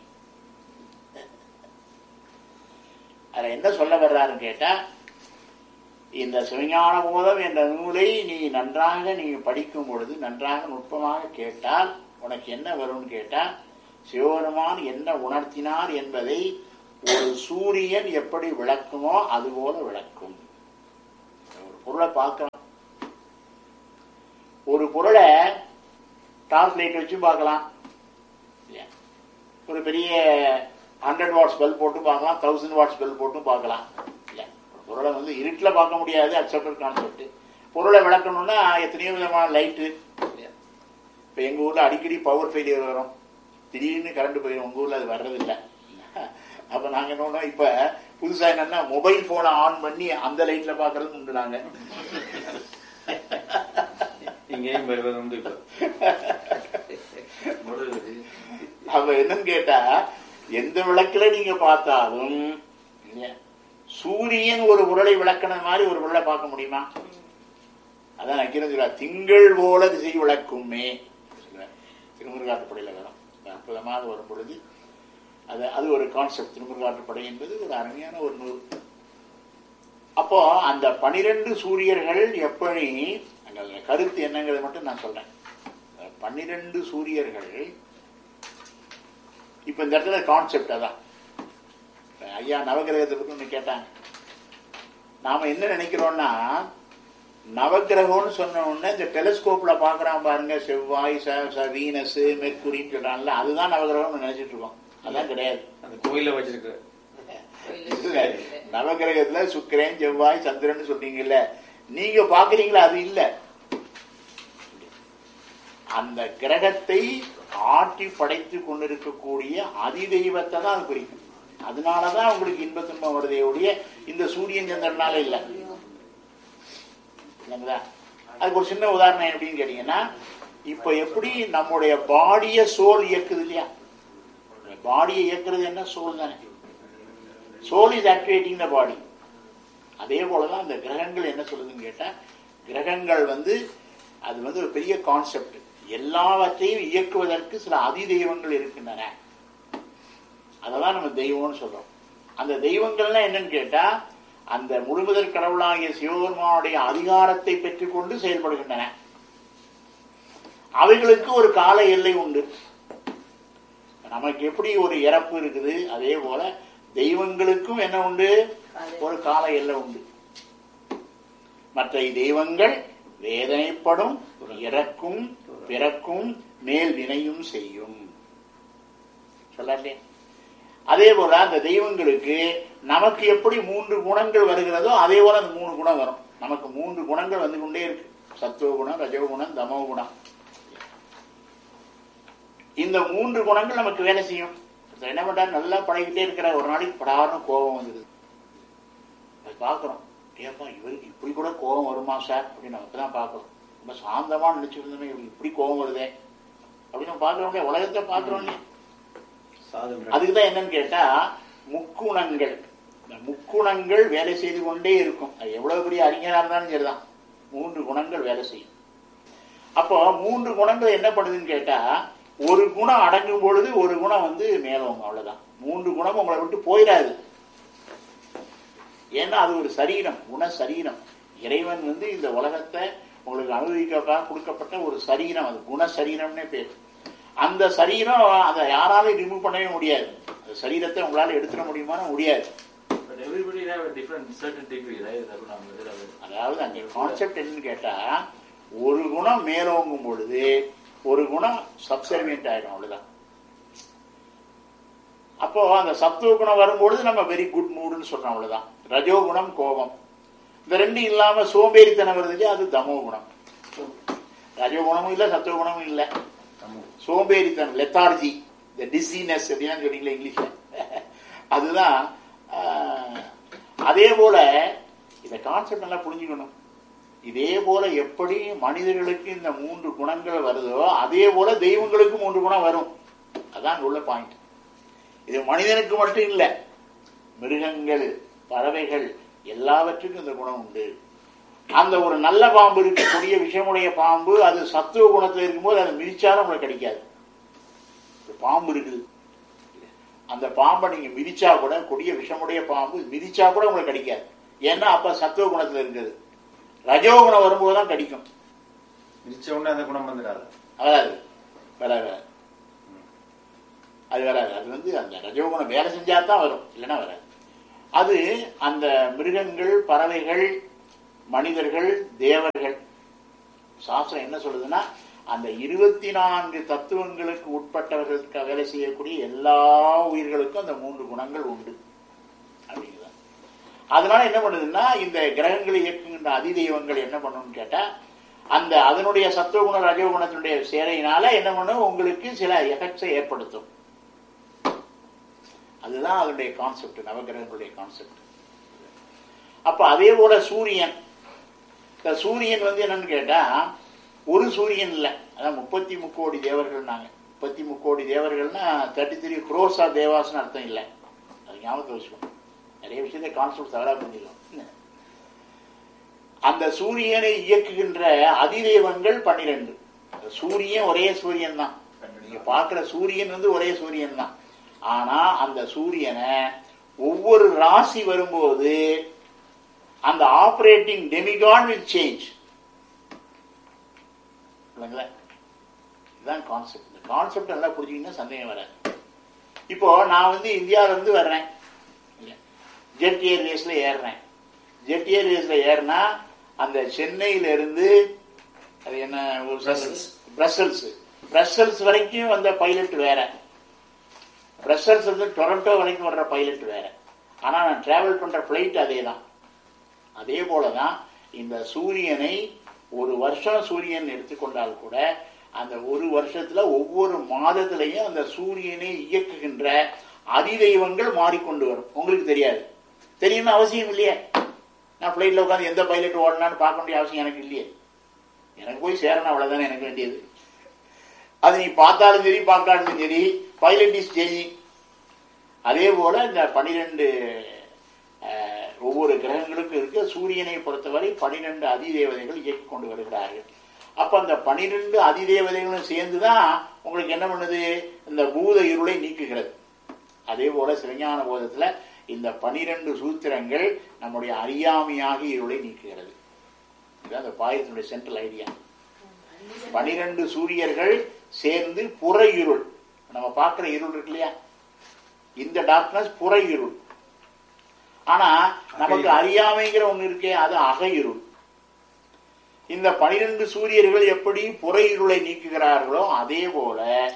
அதுல என்ன சொல்ல வர்றாருன்னு கேட்டா இந்த சிவஞான போதம் என்ற நூலை நீ நன்றாக நீ படிக்கும் பொழுது நன்றாக நுட்பமாக கேட்டால் உனக்கு என்ன வரும்னு கேட்டா சிவபெருமான் என்ன உணர்த்தினார் என்பதை ஒரு சூரியன் எப்படி விளக்குமோ அதுபோல விளக்கும் பொருளை பார்க்கலாம் ஒரு பொருளை டார்ச் லைட் வச்சும் பார்க்கலாம் இல்லையா? ஒரு பெரிய ஹண்ட்ரட் வாட்ஸ் பல்ப் போட்டு பார்க்கலாம் தௌசண்ட் வாட்ஸ் பல்ப் போட்டும் பார்க்கலாம் இல்ல ஒரு பொருளை வந்து இருட்டில் பார்க்க முடியாது அக்செப்டட் கான்செப்ட் பொருளை விளக்கணும்னா எத்தனையோ விதமான லைட்டு இப்போ எங்கள் ஊரில் அடிக்கடி பவர் ஃபெயிலியர் வரும் திடீர்னு கரண்ட் போயிடும் உங்கள் ஊரில் அது வர்றதில்லை அப்போ நாங்கள் என்ன பண்ணோம் இப்போ புதுசாக என்னன்னா மொபைல் ஃபோனை ஆன் பண்ணி அந்த லைட்டில் பார்க்கறது உண்டு நாங்கள் இங்கேயும் வருவது உண்டு இப்போ அப்ப என்னன்னு கேட்டா எந்த விளக்குல நீங்க பார்த்தாலும் இல்லையா, சூரியன் ஒரு உருளை விளக்கின மாதிரி ஒரு உருளை பார்க்க முடியுமா அதான் நக்கீரன் சொல்றார் திங்கள் போல திசை விளக்குமே சொல்றார். திருமுருகாட்டுப்படையில வரும் அற்புதமாக வரும் பொழுது அது அது ஒரு கான்செப்ட் திருமுருகாட்டுப்படை என்பது ஒரு அருமையான ஒரு நூல் அப்போ அந்த பனிரெண்டு சூரியர்கள் எப்படி அங்க கருத்து என்னங்கிறது மட்டும் நான் சொல்றேன் பன்னிரண்டு சூரியர்கள் இப்ப இந்த இடத்துல கான்செப்ட் அதான் இப்ப ஐயா நவகிரகத்தை பத்தி ஒண்ணு கேட்டாங்க நாம என்ன நினைக்கிறோம்னா நவகிரகம்னு சொன்ன உடனே இந்த டெலிஸ்கோப்ல பாக்குறான் பாருங்க செவ்வாய் ச- ச- வீனஸ் மெர்க்குரின்னு சொல்றான்ல அதுதான் நவகிரகம்னு நினைச்சிட்டு இருக்கோம் அதான் கிடையாது அந்த கோயில வச்சிருக்க இல்ல, நவகிரகத்துல சுக்கிரன் செவ்வாய் சந்திரன் சொன்னீங்கல்ல நீங்க பாக்குறீங்களா அது இல்ல அந்த கிரகத்தை ஆட்டி படைத்து கொண்டிருக்கக்கூடிய அதிதெய்வத்தை தான் அது குறிக்கும் அதனாலதான் உங்களுக்கு இன்ப துன்பம் வருதே ஒழிய இந்த சூரியன் சந்திரனால இல்ல இல்லைங்களா அதுக்கு ஒரு சின்ன உதாரணம் எப்படின்னு கேட்டீங்கன்னா இப்ப எப்படி நம்முடைய பாடிய சோல் இயக்குது இல்லையா பாடியை இயக்குறது என்ன சோல் தானே soul is activating the body அதே போலதான் இந்த கிரகங்கள் என்ன சொல்லுதுன்னு கேட்டா கிரகங்கள் வந்து அது வந்து ஒரு பெரிய கான்செப்ட் எல்லாவற்றையும் இயக்குவதற்கு சில அதி தெய்வங்கள் இருக்கின்றன அததான் நம்ம தெய்வம்னு சொல்றோம் அந்த தெய்வங்கள்லாம் என்னன்னு கேட்டா அந்த முழுமுதற் கடவுளாகிய சிவபெருமானுடைய அதிகாரத்தை பெற்றுக்கொண்டு செயல்படுகின்றன அவைகளுக்கு ஒரு கால எல்லை உண்டு நமக்கு எப்படி ஒரு இறப்பு இருக்குது அதே போல தெய்வங்களுக்கும் என்ன உண்டு ஒரு கால எல்லை உண்டு மற்ற தெய்வங்கள் வேதனைப்படும் இறக்கும் பிறக்கும் மேல் வினையும் செய்யும் சொல்லலே அதே போல அந்த தெய்வங்களுக்கு நமக்கு எப்படி மூன்று குணங்கள் வருகிறதோ அதே போல அந்த மூணு குணம் வரும் நமக்கு மூன்று குணங்கள் வந்து கொண்டே இருக்கு சத்துவ குணம் ரஜோ குணம் தமோ குணம் இந்த மூன்று குணங்கள் நமக்கு வேலை செய்யும் ஒருத்தர் என்ன பண்றாரு நல்லா பழகிட்டே இருக்கிற ஒரு நாளைக்கு படார்னு கோபம் வந்துடுது அது பார்க்குறோம் ஏப்பா இவருக்கு இப்படி கூட கோபம் வருமா சார் அப்படின்னு நம்ம தான் பார்க்குறோம் ரொம்ப சாந்தமா நினைச்சிருந்தோமே இவருக்கு இப்படி கோபம் வருதே அப்படின்னு நம்ம பார்க்குறோம் இல்லையா? உலகத்தை பார்க்குறோம் இல்லையா? சாதம் அதுக்கு தான் என்னன்னு கேட்டா முக்குணங்கள் இந்த முக்குணங்கள் வேலை செய்து கொண்டே இருக்கும் அது எவ்வளவு பெரிய அறிஞரா இருந்தாலும் சரிதான் மூன்று குணங்கள் வேலை செய்யும் அப்போ மூன்று குணங்கள் என்ன பண்ணுதுன்னு கேட்டா ஒரு குணம் அடங்கும் பொழுது ஒரு குணம் வந்து மேலோங்க அவ்வளவுதான் மூன்று குணம் உங்களை விட்டு போயிடாது ஏன்னா அது ஒரு சரீரம் குண சரீரம் இறைவன் வந்து இந்த உலகத்தை உங்களுக்கு அனுபவிக்க கொடுக்கப்பட்ட ஒரு சரீரம் அது குண சரீரம்னே பேர் அந்த சரீரம் அதை யாராலையும் ரிமூவ் பண்ணவே முடியாது அந்த சரீரத்தை உங்களால எடுத்துட முடியுமானா முடியாது But everybody have a different certain degree, right? Raghuram, whether I- அதாவது அங்க கான்செப்ட் என்னன்னு கேட்டா ஒரு குணம் மேலோங்கும் பொழுது ஒரு குணம் சப்சர்வியன்ட் ஆயிடும் அவ்வளவுதான் அப்போ அந்த சத்துவ குணம் வரும்பொழுது நம்ம வெரி குட் மூடுன்னு சொல்றோம் அவ்வளவுதான் ரஜோ குணம் கோபம் இந்த ரெண்டும் இல்லாம சோம்பேறித்தனம் வருது இல்லையா அது தமோ குணம் ரஜோ குணமும் இல்ல சத்துவ குணமும் இல்ல சோம்பேறித்தனம் லெத்தார்ஜி இந்த டிசீனஸ் அப்படின்னா சொன்னீங்களா இங்கிலீஷ்ல அதுதான் ஆஹ், அதே போல இந்த கான்செப்ட் நல்லா புரிஞ்சுக்கணும் இதே போல எப்படி மனிதர்களுக்கு இந்த மூன்று குணங்கள் வருதோ அதே போல தெய்வங்களுக்கு மூன்று குணம் வரும் அதான் அங்க உள்ள பாயிண்ட் இது மனிதனுக்கு மட்டும் இல்ல மிருகங்கள் பறவைகள் எல்லாவற்றுக்கும் இந்த குணம் உண்டு அந்த ஒரு நல்ல பாம்பு இருக்கக்கூடிய விஷமுடைய பாம்பு அது சத்துவ குணத்துல இருக்கும்போது அது மிதிச்சாலும் உங்களுக்கு கிடைக்காது ஒரு பாம்பு இருக்குது அந்த பாம்பை நீங்க மிதிச்சா கூட கொடிய விஷமுடைய பாம்பு மிதிச்சா கூட உங்களுக்கு கிடைக்காது ஏன்னா அப்ப சத்துவ குணத்துல இருக்குது ரஜோ குணம் வரும்போது தான் கிடைக்கும் மிதிச்ச உடனே அந்த குணம் வந்துடாது வராது வராது வராது. அது வராது அது வந்து அந்த ரஜோகுணம் வேலை செஞ்சா தான் வரும் இல்லைன்னா வராது அது அந்த மிருகங்கள் பறவைகள் மனிதர்கள் தேவர்கள் சாஸ்திரம் என்ன சொல்லுதுன்னா அந்த இருபத்தி நான்கு தத்துவங்களுக்கு உட்பட்டவர்களுக்கு வேலை செய்யக்கூடிய எல்லா உயிர்களுக்கும் அந்த மூன்று குணங்கள் உண்டு அப்படிங்கிறது அதனால என்ன பண்ணுதுன்னா இந்த கிரகங்களை இயக்குகின்ற அதிதெய்வங்கள் என்ன பண்ணணும்னு கேட்டா அந்த அதனுடைய சத்துவகுண ரஜோகுணத்தினுடைய சேரையினால என்ன பண்ணும் உங்களுக்கு சில எஃபெக்ட்ஸை ஏற்படுத்தும் அதுதான் அதனுடைய கான்செப்ட் நவகிரகங்களுடைய கான்செப்ட் அப்ப அதே போல சூரியன் இந்த சூரியன் வந்து என்னன்னு கேட்டா ஒரு சூரியன் இல்லை அதான் முப்பத்தி முக்கோடி தேவர்கள் நாங்க முப்பத்தி முக்கோடி தேவர்கள்னா தேர்ட்டி த்ரீ குரோஸ் ஆஃப் தேவாஸ்னு அர்த்தம் இல்லை அது ஞாபகத்தை வச்சுக்கணும் நிறைய விஷயத்தை கான்செப்ட் தவறா பண்ணிடலாம் அந்த சூரியனை இயக்குகின்ற அதிதெய்வங்கள் பன்னிரெண்டு சூரியன் ஒரே சூரியன் தான் நீங்க பார்க்கிற சூரியன் வந்து ஒரே சூரியன் தான் ஆனா அந்த சூரியனை ஒவ்வொரு ராசி வரும்போது அந்த ஆபரேட்டிங் டெமிகான் வில் சேஞ்ச் இல்லைங்களா இதுதான் கான்செப்ட் இந்த கான்செப்ட் நல்லா புரிஞ்சுக்கிட்டா சந்தேகம் வராது இப்போ நான் வந்து இந்தியாவில இருந்து வர்றேன் ஜெட் ஏர்வேஸ்ல ஏறுறேன் ஜெட் ஏர்வேஸ்ல ஏறினா அந்த சென்னையில இருந்து அது என்ன ஒரு Brussels. பிரசல்ஸ் பிரசல்ஸ் வரைக்கும் வந்த பைலட் வேற பிரசல்ஸ் வந்து டொரண்டோ வரைக்கும் வர்ற பைலட் வேற ஆனா நான் டிராவல் பண்ற பிளைட் அதே தான் அதே போலதான் இந்த சூரியனை ஒரு வருஷம் சூரியன் எடுத்துக்கொண்டால் கூட அந்த ஒரு வருஷத்துல ஒவ்வொரு மாதத்திலையும் அந்த சூரியனை இயக்குகின்ற அதிதெய்வங்கள் மாறிக்கொண்டு வரும் உங்களுக்கு தெரியாது தெரியும்னு அவசியம் இல்லையே நான் பிளைட்ல உட்காந்து எந்த பைலட் ஓடலான்னு பார்க்க வேண்டிய அவசியம் எனக்கு இல்லையே எனக்கு போய் சேரணும் அவ்வளவுதானே எனக்கு வேண்டியது அது நீ பார்த்தாலும் சரி பார்க்காலும் சரி பைலட் இஸ் சேஞ்சிங் அதே போல இந்த பனிரெண்டு ஒவ்வொரு கிரகங்களுக்கும் இருக்கு சூரியனை பொறுத்தவரை பனிரெண்டு அதிதேவதைகள் இயக்கி கொண்டு வருகிறார்கள் அப்ப அந்த பனிரெண்டு அதிதேவதைகளும் சேர்ந்துதான் உங்களுக்கு என்ன பண்ணுது இந்த பூத இருளை நீக்குகிறது அதே போல சிவஞான போதத்துல இந்த பனிரெண்டு சூத்திரங்கள் நம்முடைய அறியாமையாக இருளை நீக்குகிறது இதுதான் அந்த பாயத்தினுடைய சென்ட்ரல் ஐடியா பனிரெண்டு சூரியர்கள் சேர்ந்து புற இருள் நம்ம பார்க்கிற இருள் இருக்கு இல்லையா இந்த டார்க்னஸ் புற இருள் ஆனா நமக்கு அறியாமைங்கிற ஒண்ணு இருக்கே அது அக இருள் இந்த பனிரெண்டு சூரியர்கள் எப்படி புற இருளை நீக்குகிறார்களோ அதே போல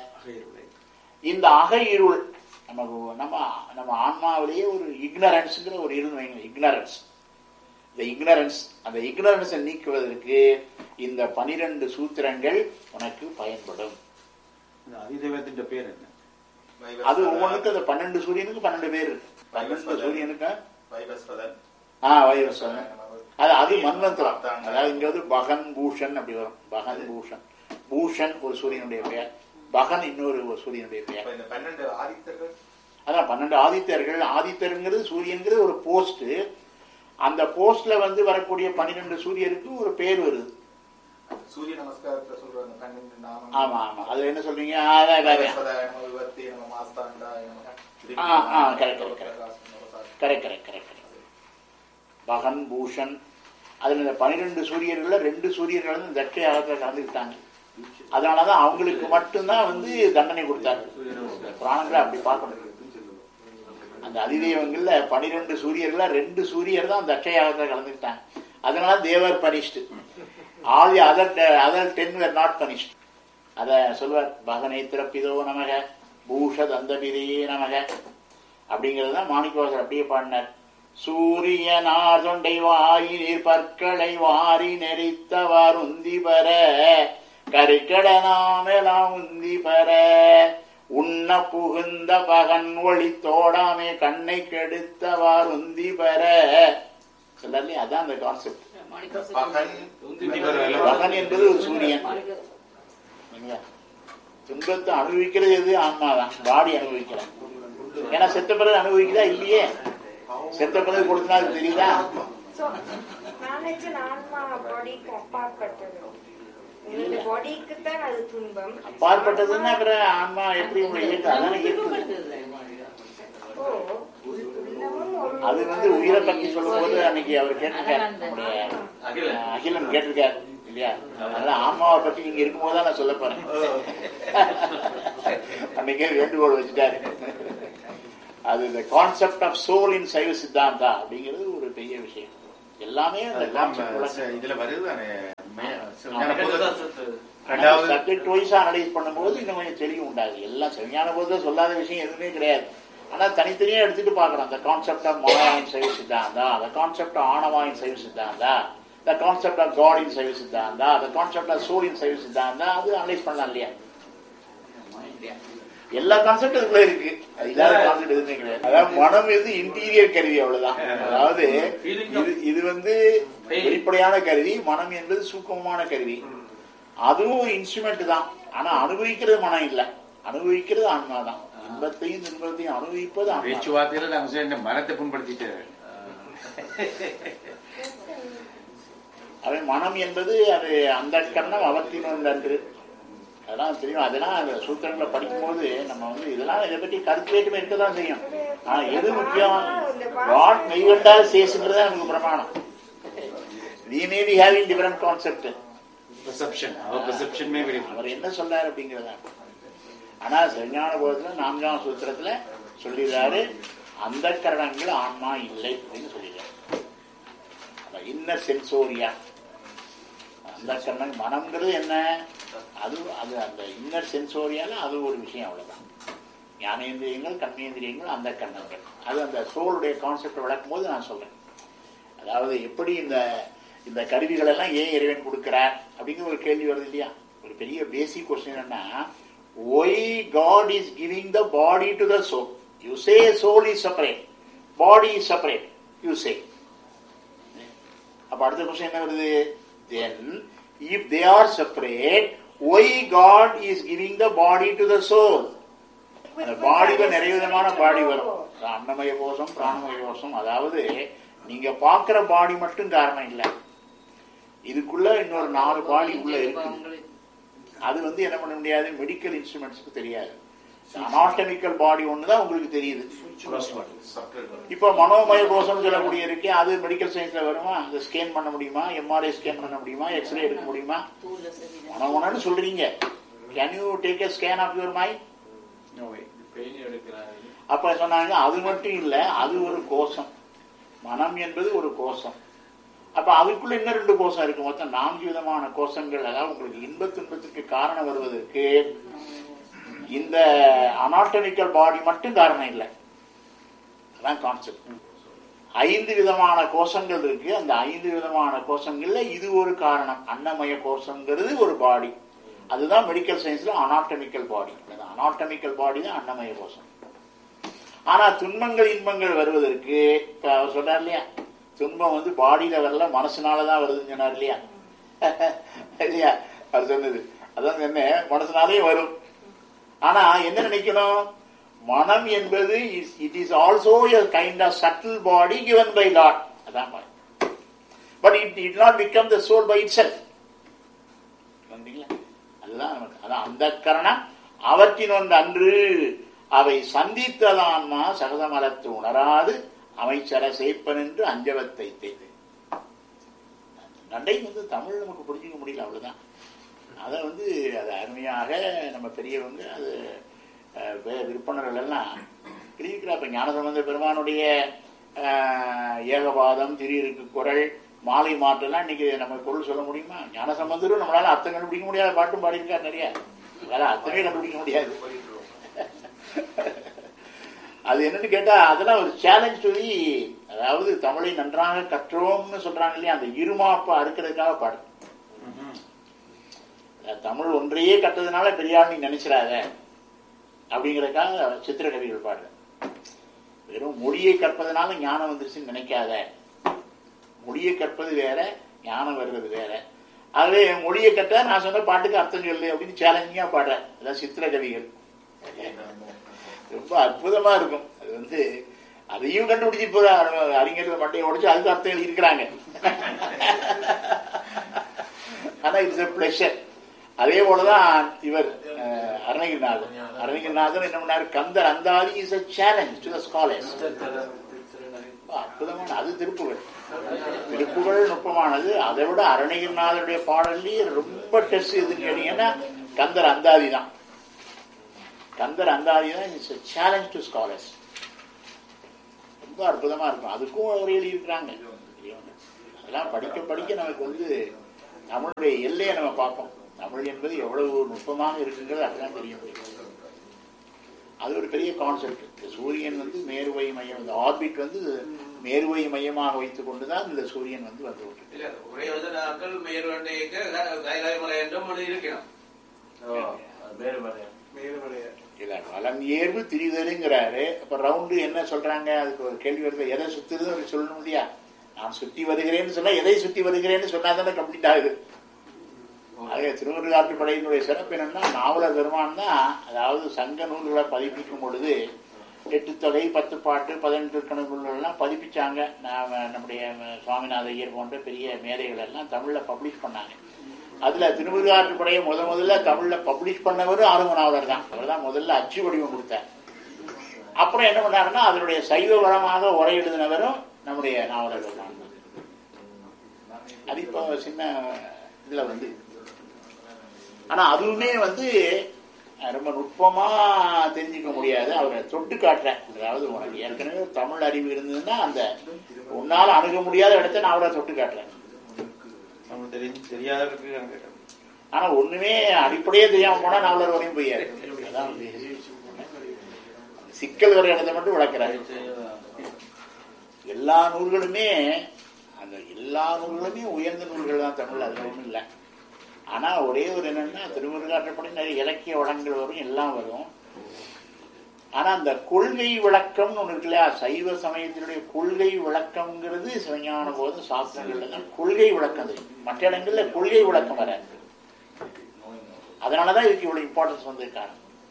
இந்த அக இருள் நமக்கு நம்ம நம்ம ஆன்மாவிலேயே ஒரு இக்னரன்ஸ்ங்கிற ஒரு இருள் வைங்க இக்னரன்ஸ் இந்த இக்னரன்ஸ் அந்த இக்னரன்ஸை நீக்குவதற்கு இந்த பனிரெண்டு சூத்திரங்கள் உனக்கு பயன்படும் இந்த அதிதெய்வத்தின் பேர் என்ன அது ஒவ்வொன்றுக்கும் அந்த பன்னெண்டு சூரியனுக்கு பன்னெண்டு பேர் இருக்கு பன்னெண்டு சூரியனுக்கு வைவஸ்வதன் ஆ வைரஸ்வன் அது அது மன்வந்திரம் அதாவது இங்க வந்து பகன் பூஷன் அப்படி வரும் பகன் பூஷன் பூஷன் ஒரு சூரியனுடைய பெயர் பகன் இன்னொரு ஒரு சூரியனுடைய பெயர் இப்ப இந்த பன்னெண்டு ஆதித்தர்கள் அதான் பன்னெண்டு ஆதித்தர்கள் ஆதித்தருங்கிறது சூரியன்கிறது ஒரு போஸ்ட் அந்த போஸ்ட்ல வந்து வரக்கூடிய பன்னிரெண்டு சூரியருக்கு ஒரு பேர் வருது சூரிய நமஸ்காரத்துல சொல்றாங்க பன்னெண்டு நாமம் ஆமா ஆமா அது என்ன சொல்றீங்க அதான் அதான். வைவஸ்வதாய நம விபத்தி நம மாஸ்தாண்டாய நம ஆ, ஆ, correct, correct, correct. Correct correct correct Bhagan Pushan அதுல இந்த பனிரெண்டு சூரியர்கள்ல ரெண்டு சூரியர்கள் வந்து தட்சை யாகத்துல கலந்துக்கிட்டாங்க அதனாலதான் அவங்களுக்கு மட்டும்தான் வந்து தண்டனை கொடுத்தாரு புராணங்களை அப்படி பார்க்கணும் அந்த அதிதெய்வங்கள்ல பனிரெண்டு சூரியர்கள்ல ரெண்டு சூரியர் தான் தட்சை யாகத்துல கலந்துக்கிட்டாங்க அதனால தேவர் punished all other other ten were not punished அத சொல்வார் பகனை திறப்பிதோ நமக பூஷ தந்தபிதே நமக அப்படிங்கிறது தான் மாணிக்கவாசர் அப்படியே பாடினார் சூரியனார் தொண்டை வாயிலிர் பற்களை வாரி நெறித்தவார் உந்தி பெற கரிக்கடனாமெலாம் உந்தி பெற உண்ண புகுந்த பகன் ஒளி தோடாமே கண்ணை கெடுத்தவார் உந்தி பெற சொல்லலையே அதான் அந்த கான்செப்ட் பகன் பகன் என்பது ஒரு சூரியன் இல்லையா? துன்பத்தை அனுபவிக்கிறது எது ஆன்மாதான் பாடி அனுபவிக்கிறேன் ஏன்னா செத்த பிறகு அனுபவிக்குதா இல்லையே செத்த பிறகு கொடுத்தா அது தெரியுதா So, knowledge ஆன்மா பாடிக்கு அப்பாற்பட்டது இந்த பாடிக்கு தான் அது துன்பம் அப்பாற்பட்டதுன்னா அப்புறம் ஆன்மா எப்படி உங்களை இயக்கு அதான இயக்குது ஓ துன்பமும் ஒரு அது வந்து உயிரை பத்தி சொல்லும் போது அன்னைக்கு அவர் கேட்டிருக்காரு நம்முடைய அகில அஹ், அகிலன் கேட்டிருக்காரு இல்லையா அதனால ஆன்மாவை பத்தி நீங்க இருக்கும்போது தான் நான் சொல்ல போறேன் அன்னைக்கே வேண்டுகோள் வச்சுட்டாரு அது இந்த concept of soul in Shaiva Siddhanta அப்படிங்கிறது ஒரு பெரிய விஷயம் எல்லா எல்லாமே அந்த அதெல்லாம் concept விளக்கம். இதுல வருதுதானே மே- Second ஞான போதம். concept. ரெண்டாவது சப்ஜெக்ட் வைஸா அனலைஸ் பண்ணும்போது இன்னும் கொஞ்சம் தெளிவு உண்டாது எல்லாம் சரியான போது சொல்லாத விஷயம் எதுவுமே கிடையாது ஆனா தனித்தனியா எடுத்துட்டு பார்க்கணும் அந்த கான்செப்ட் ஆஃப் மனோவாயின் சைவ சித்தாந்தா அந்த கான்செப்ட் ஆஃப் ஆணவாயின் Shaiva Siddhanta the concept of God in Shaiva Siddhanta the concept of soul in Shaiva Siddhanta அது அனலைஸ் பண்ணலாம் இல்லையா இல்லையா? எல்லா கான்செப்டும் இதுக்குள்ள இருக்கு அது இல்லாத கான்செப்ட் எதுவுமே கிடையாது அதாவது மனம் வந்து இன்டீரியர் கருவி அவ்வளவுதான் அதாவது இது இது வந்து வெளிப்படையான கருவி மனம் என்பது சூக்கமமான கருவி அதுவும் ஒரு இன்ஸ்ட்ருமெண்ட் தான் ஆனா அனுபவிக்கிறது மனம் இல்ல அனுபவிக்கிறது ஆன்மா தான் இன்பத்தையும் துன்பத்தையும் அனுபவிப்பது ஆன்மா தான். பேச்சுவார்த்தையில நாங்க சொன்ன மனத்தை புண்படுத்திட்டு அவன் மனம் என்பது அது அந்த கண்ணம் அவற்றின் அன்று அதெல்லாம் தெரியும் அதெல்லாம் அந்த சூத்திரங்களை படிக்கும்போது நம்ம வந்து இதெல்லாம் இதை பற்றி கருத்து வேற்றுமை இருக்கதான் செய்யும் ஆனா எது முக்கியம் வாட் மெய்வெண்டால் சேசுங்கிறது தான் நமக்கு பிரமாணம் we may be having different concept perception அவர் பெர்செப்ஷன் மே வெரி அவர் என்ன சொல்றாரு அப்படிங்கறத ஆனா சரிஞான போதத்துல நான்காம் சூத்திரத்துல சொல்லிடுறாரு அந்த கரணங்கள் ஆன்மா இல்லை அப்படின்னு சொல்லிடுறாரு இன்னர் சென்சோரியா அந்த கரணம் மனம்ங்கிறது என்ன அது அது அந்த இன்னர் சென்சோரியால அது ஒரு விஷயம் அவ்வளவுதான் ஞானேந்திரியங்கள் கர்மேந்திரியங்கள் அந்த கண்ணங்கள் அது அந்த சோளுடைய கான்செப்ட் விளக்கும் போது நான் சொல்றேன் அதாவது எப்படி இந்த இந்த கருவிகள் எல்லாம் ஏன் இறைவன் கொடுக்கிறார் அப்படிங்கிற ஒரு கேள்வி வருது இல்லையா ஒரு பெரிய பேசிக் கொஸ்டின் என்னன்னா why God is giving the body to the soul you say soul is separate body is separate you say அப்ப அடுத்த கொஸ்டின் என்ன வருது then if they are separate why God is giving the body to the soul அந்த பாடியில நிறைய விதமான பாடி வரும் அன்னமய கோஷம் பிராணமய கோஷம் அதாவது நீங்க பாக்குற பாடி மட்டும் காரணம் இல்ல இதுக்குள்ள இன்னொரு நாலு பாடி உள்ள இருக்கு அது வந்து என்ன பண்ண முடியாது மெடிக்கல் இன்ஸ்ட்ருமெண்ட்ஸ்க்கு தெரியாது அனாட்டமிக்கல் பாடி ஒண்ணுதான் உங்களுக்கு தெரியுது இப்ப மனோமய கோஷம் சொல்லக்கூடிய இருக்கே அது மெடிக்கல் சயின்ஸ்ல வருமா அந்த ஸ்கேன் பண்ண முடியுமா எம்ஆர்ஐ ஸ்கேன் பண்ண முடியுமா எக்ஸ்ரே எடுக்க முடியுமா மனோன்னு சொல்றீங்க can you take a scan of your mind brain எடுக்கிறாங்க அப்ப சொன்னாங்க அது மட்டும் இல்ல அது ஒரு கோஷம் மனம் என்பது ஒரு கோஷம் அப்ப அதுக்குள்ள இன்னும் ரெண்டு கோஷம் இருக்கு மொத்தம் நான்கு விதமான கோஷங்கள் அதாவது உங்களுக்கு இன்ப துன்பத்துக்கு காரணம் வருவதற்கு இந்த அனாட்டமிக்கல் பாடி மட்டும் காரணம் இல்லை அதான் கான்செப்ட் ஐந்து விதமான கோஷங்கள் இருக்கு அந்த ஐந்து விதமான கோஷங்கள்ல இது ஒரு காரணம் அன்னமய கோஷங்கிறது ஒரு பாடி அதுதான் மெடிக்கல் சயின்ஸ்ல அனாட்டமிக்கல் பாடி அனாட்டமிக்கல் பாடி தான் அன்னமய கோஷம் ஆனா துன்பங்கள் இன்பங்கள் வருவதற்கு இப்ப அவர் சொன்னார் இல்லையா துன்பம் வந்து பாடியில வரல மனசுனாலதான் வருதுன்னு சொன்னார் இல்லையா இல்லையா அவர் சொன்னது அதான் என்ன மனசுனாலே வரும் ஆனா என்ன நினைக்கணும் மனம் என்பது it is also a kind of subtle body given by Lord அதான் but it it not become the soul by itself அதுதான் நமக்கு அதான் அந்த கரணம் அவற்றினொன்று அன்று அவை சந்தித்ததான்மா சகதமலத்து உணராது அமைச்சர சேப்பன் என்று அஞ்சவத்தை தேது நண்டை வந்து தமிழ் நமக்கு புரிஞ்சுக்க முடியல அவ்வளவுதான் அதை வந்து அது அருமையாக நம்ம பெரியவங்க அது அஹ், வே- விற்பனர்கள் எல்லாம் எழுதியிருக்கிறா இப்ப ஞானசம்பந்த பெருமானுடைய அஹ், ஏகபாதம் திடீருக்கு குரல் மாலை மாற்றெல்லாம் இன்னைக்கு நம்ம பொருள் சொல்ல முடியுமா ஞானசம்பந்தரும் நம்மளால அர்த்தம் கண்டுபிடிக்க முடியாத பாட்டும் பாடியிருக்கார் நிறைய அதனால அர்த்தமே கண்டுபிடிக்க முடியாது அது என்னன்னு கேட்டா அதெல்லாம் ஒரு சேலஞ்ச் சொல்லி அதாவது தமிழை நன்றாக கற்றோம்னு சொல்றாங்க இல்லையா அந்த இருமாப்பை அறுக்கிறதுக்காக பாடு அஹ் தமிழ் ஒன்றையே கற்றதுனால பெரியார் நீ நினைச்சிடாத அப்படிங்கறதுக்காக சித்திரக்கவிகள் பாடுற வெறும் மொழியை கற்பதனால ஞானம் வந்துருச்சுன்னு நினைக்காத மொழியை கற்பது வேற ஞானம் வர்றது வேற ஆகவே மொழியை கற்ற நான் சொன்ன பாட்டுக்கு அர்த்தம் சொல்லு அப்படின்னு சேலஞ்சிங்கா பாடுறேன் அதான் சித்திரக்கவிகள் ரொம்ப அற்புதமா இருக்கும் அது வந்து அதையும் கண்டுபிடிச்சு போற அறிஞர்கள் மண்டையை உடைச்சு அதுக்கு அர்த்தம் எழுதியிருக்கிறாங்க ஆனா இட்ஸ் எ பிளஷர் அதே போலதான் இவர் அஹ், அருணகிரிநாதன் அருணகிரிநாதன் என்ன பண்ணாரு Kandhar Anthathi is a challenge to the scholars அற்புதமான அது திருப்புகள் திருப்புகள் நுட்பமானது அதை விட அருணகிரிநாதனுடைய பாடல்லையே ரொம்ப டெஸ்ட் எதுன்னு கேட்டீங்கன்னா கந்தர் அந்தாதி தான் கந்தர் அந்தாதி தான் இட்ஸ் சேலஞ்ச் டு ஸ்காலர்ஸ் ரொம்ப அற்புதமா இருக்கும் அதுக்கும் அவர் எழுதியிருக்கிறாங்க அதெல்லாம் படிக்க படிக்க நமக்கு வந்து தமிழுடைய எல்லையை நம்ம பார்ப்போம் தமிழ் என்பது எவ்வளவு நுட்பமாக இருக்குங்கிறது அப்பதான் தெரிய முடியும் அது ஒரு பெரிய கான்செப்ட் சூரியன் வந்து மேருவை மையம் இந்த ஆர்பிட் வந்து மேருவை மையமாக வைத்துக் கொண்டுதான் இந்த சூரியன் வந்து வந்து விட்டு இல்ல ஒரே ஒரு நாட்கள் மேற்கொண்டேக்கு கைலாயமலை என்றும் ஒன்று இருக்கணும் இல்ல வலம் ஏர்வு திரிதலுங்கிறாரு அப்ப ரவுண்டு என்ன சொல்றாங்க அதுக்கு ஒரு கேள்வி வருது எதை சுத்துறது அவர் சொல்லணும் இல்லையா நான் சுத்தி வருகிறேன்னு சொன்னா எதை சுத்தி வருகிறேன்னு சொன்னா தானே கம்ப்ளீட் ஆகுது அதே திருவள்ளுவாற்று படையினுடைய சிறப்பு என்னன்னா நாவலர் பெருமான் தான் அதாவது சங்க நூல்களை பதிப்பிக்கும் பொழுது எட்டு தொகை பத்து பாட்டு பதினெட்டு கணக்கு நூல்கள்லாம் பதிப்பிச்சாங்க நாம நம்முடைய சுவாமிநாத ஐயர் போன்ற பெரிய மேதைகள் எல்லாம் தமிழ்ல பப்ளிஷ் பண்ணாங்க அதுல திருமுருகாற்று படையை முத முதல்ல தமிழ்ல பப்ளிஷ் பண்ணவரும் ஆறும நாவலர் தான் அவர் தான் முதல்ல அச்சு வடிவம் கொடுத்தார் அப்புறம் என்ன பண்ணாருன்னா அதனுடைய சைவ வளமாக உரை எழுதினவரும் நம்முடைய நாவலர்கள் தான் அது இப்போ சின்ன இதுல வந்து ஆனா அதுவுமே வந்து அஹ், ரொம்ப நுட்பமா தெரிஞ்சுக்க முடியாது அவரை தொட்டு காட்டுறேன் அதாவது உனக்கு ஏற்கனவே தமிழ் அறிவு இருந்ததுன்னா அந்த உன்னால அணுக முடியாத இடத்த நான் அவரை தொட்டு காட்டுறேன் நம்ம தெரிஞ்சு தெரியாதவருக்கு நான் கேட்டேன் ஆனா ஒண்ணுமே அடிப்படையே தெரியாம போனா நாவலர் வரையும் போயாரு அதான் வந்து சிக்கல் வர இடத்தை மட்டும் விளக்குறாரு எல்லா நூல்களுமே அந்த எல்லா நூல்களுமே உயர்ந்த நூல்கள் தான் தமிழ் அதுல ஒண்ணும் இல்லை ஆனா ஒரே ஒரு என்னன்னா திருமுருகாற்றப்படி நிறைய இலக்கிய வளங்கள் வரும் எல்லாம் வரும் ஆனா அந்த கொள்கை விளக்கம்னு ஒண்ணு இருக்கு இல்லையா சைவ சமயத்தினுடைய கொள்கை விளக்கம்ங்கிறது சிவஞான போது சாஸ்திரங்கள்ல தான் கொள்கை விளக்கம் தெரியும் மற்ற இடங்கள்ல கொள்கை விளக்கம் வராது அதனாலதான் இதுக்கு இவ்வளவு இம்பார்ட்டன்ஸ் வந்திருக்காங்க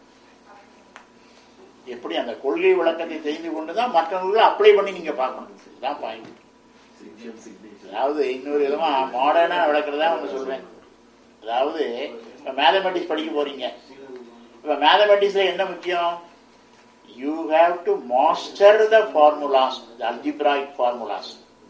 எப்படி அந்த கொள்கை விளக்கத்தை தெரிந்து கொண்டுதான் மற்ற நூல்களை அப்ளை பண்ணி நீங்க பார்க்கணும் இதுதான் பாயிண்ட் அதாவது இன்னொரு விதமா மாடர்னா விளக்குறதா ஒண்ணு சொல்றேன் அதாவது இப்ப மேத்தமெட்டிக்ஸ் படிக்க போறீங்க இப்ப மேத்தமெட்டிக்ஸ்ல என்ன முக்கியம் you have to master the formulas algebraic formulas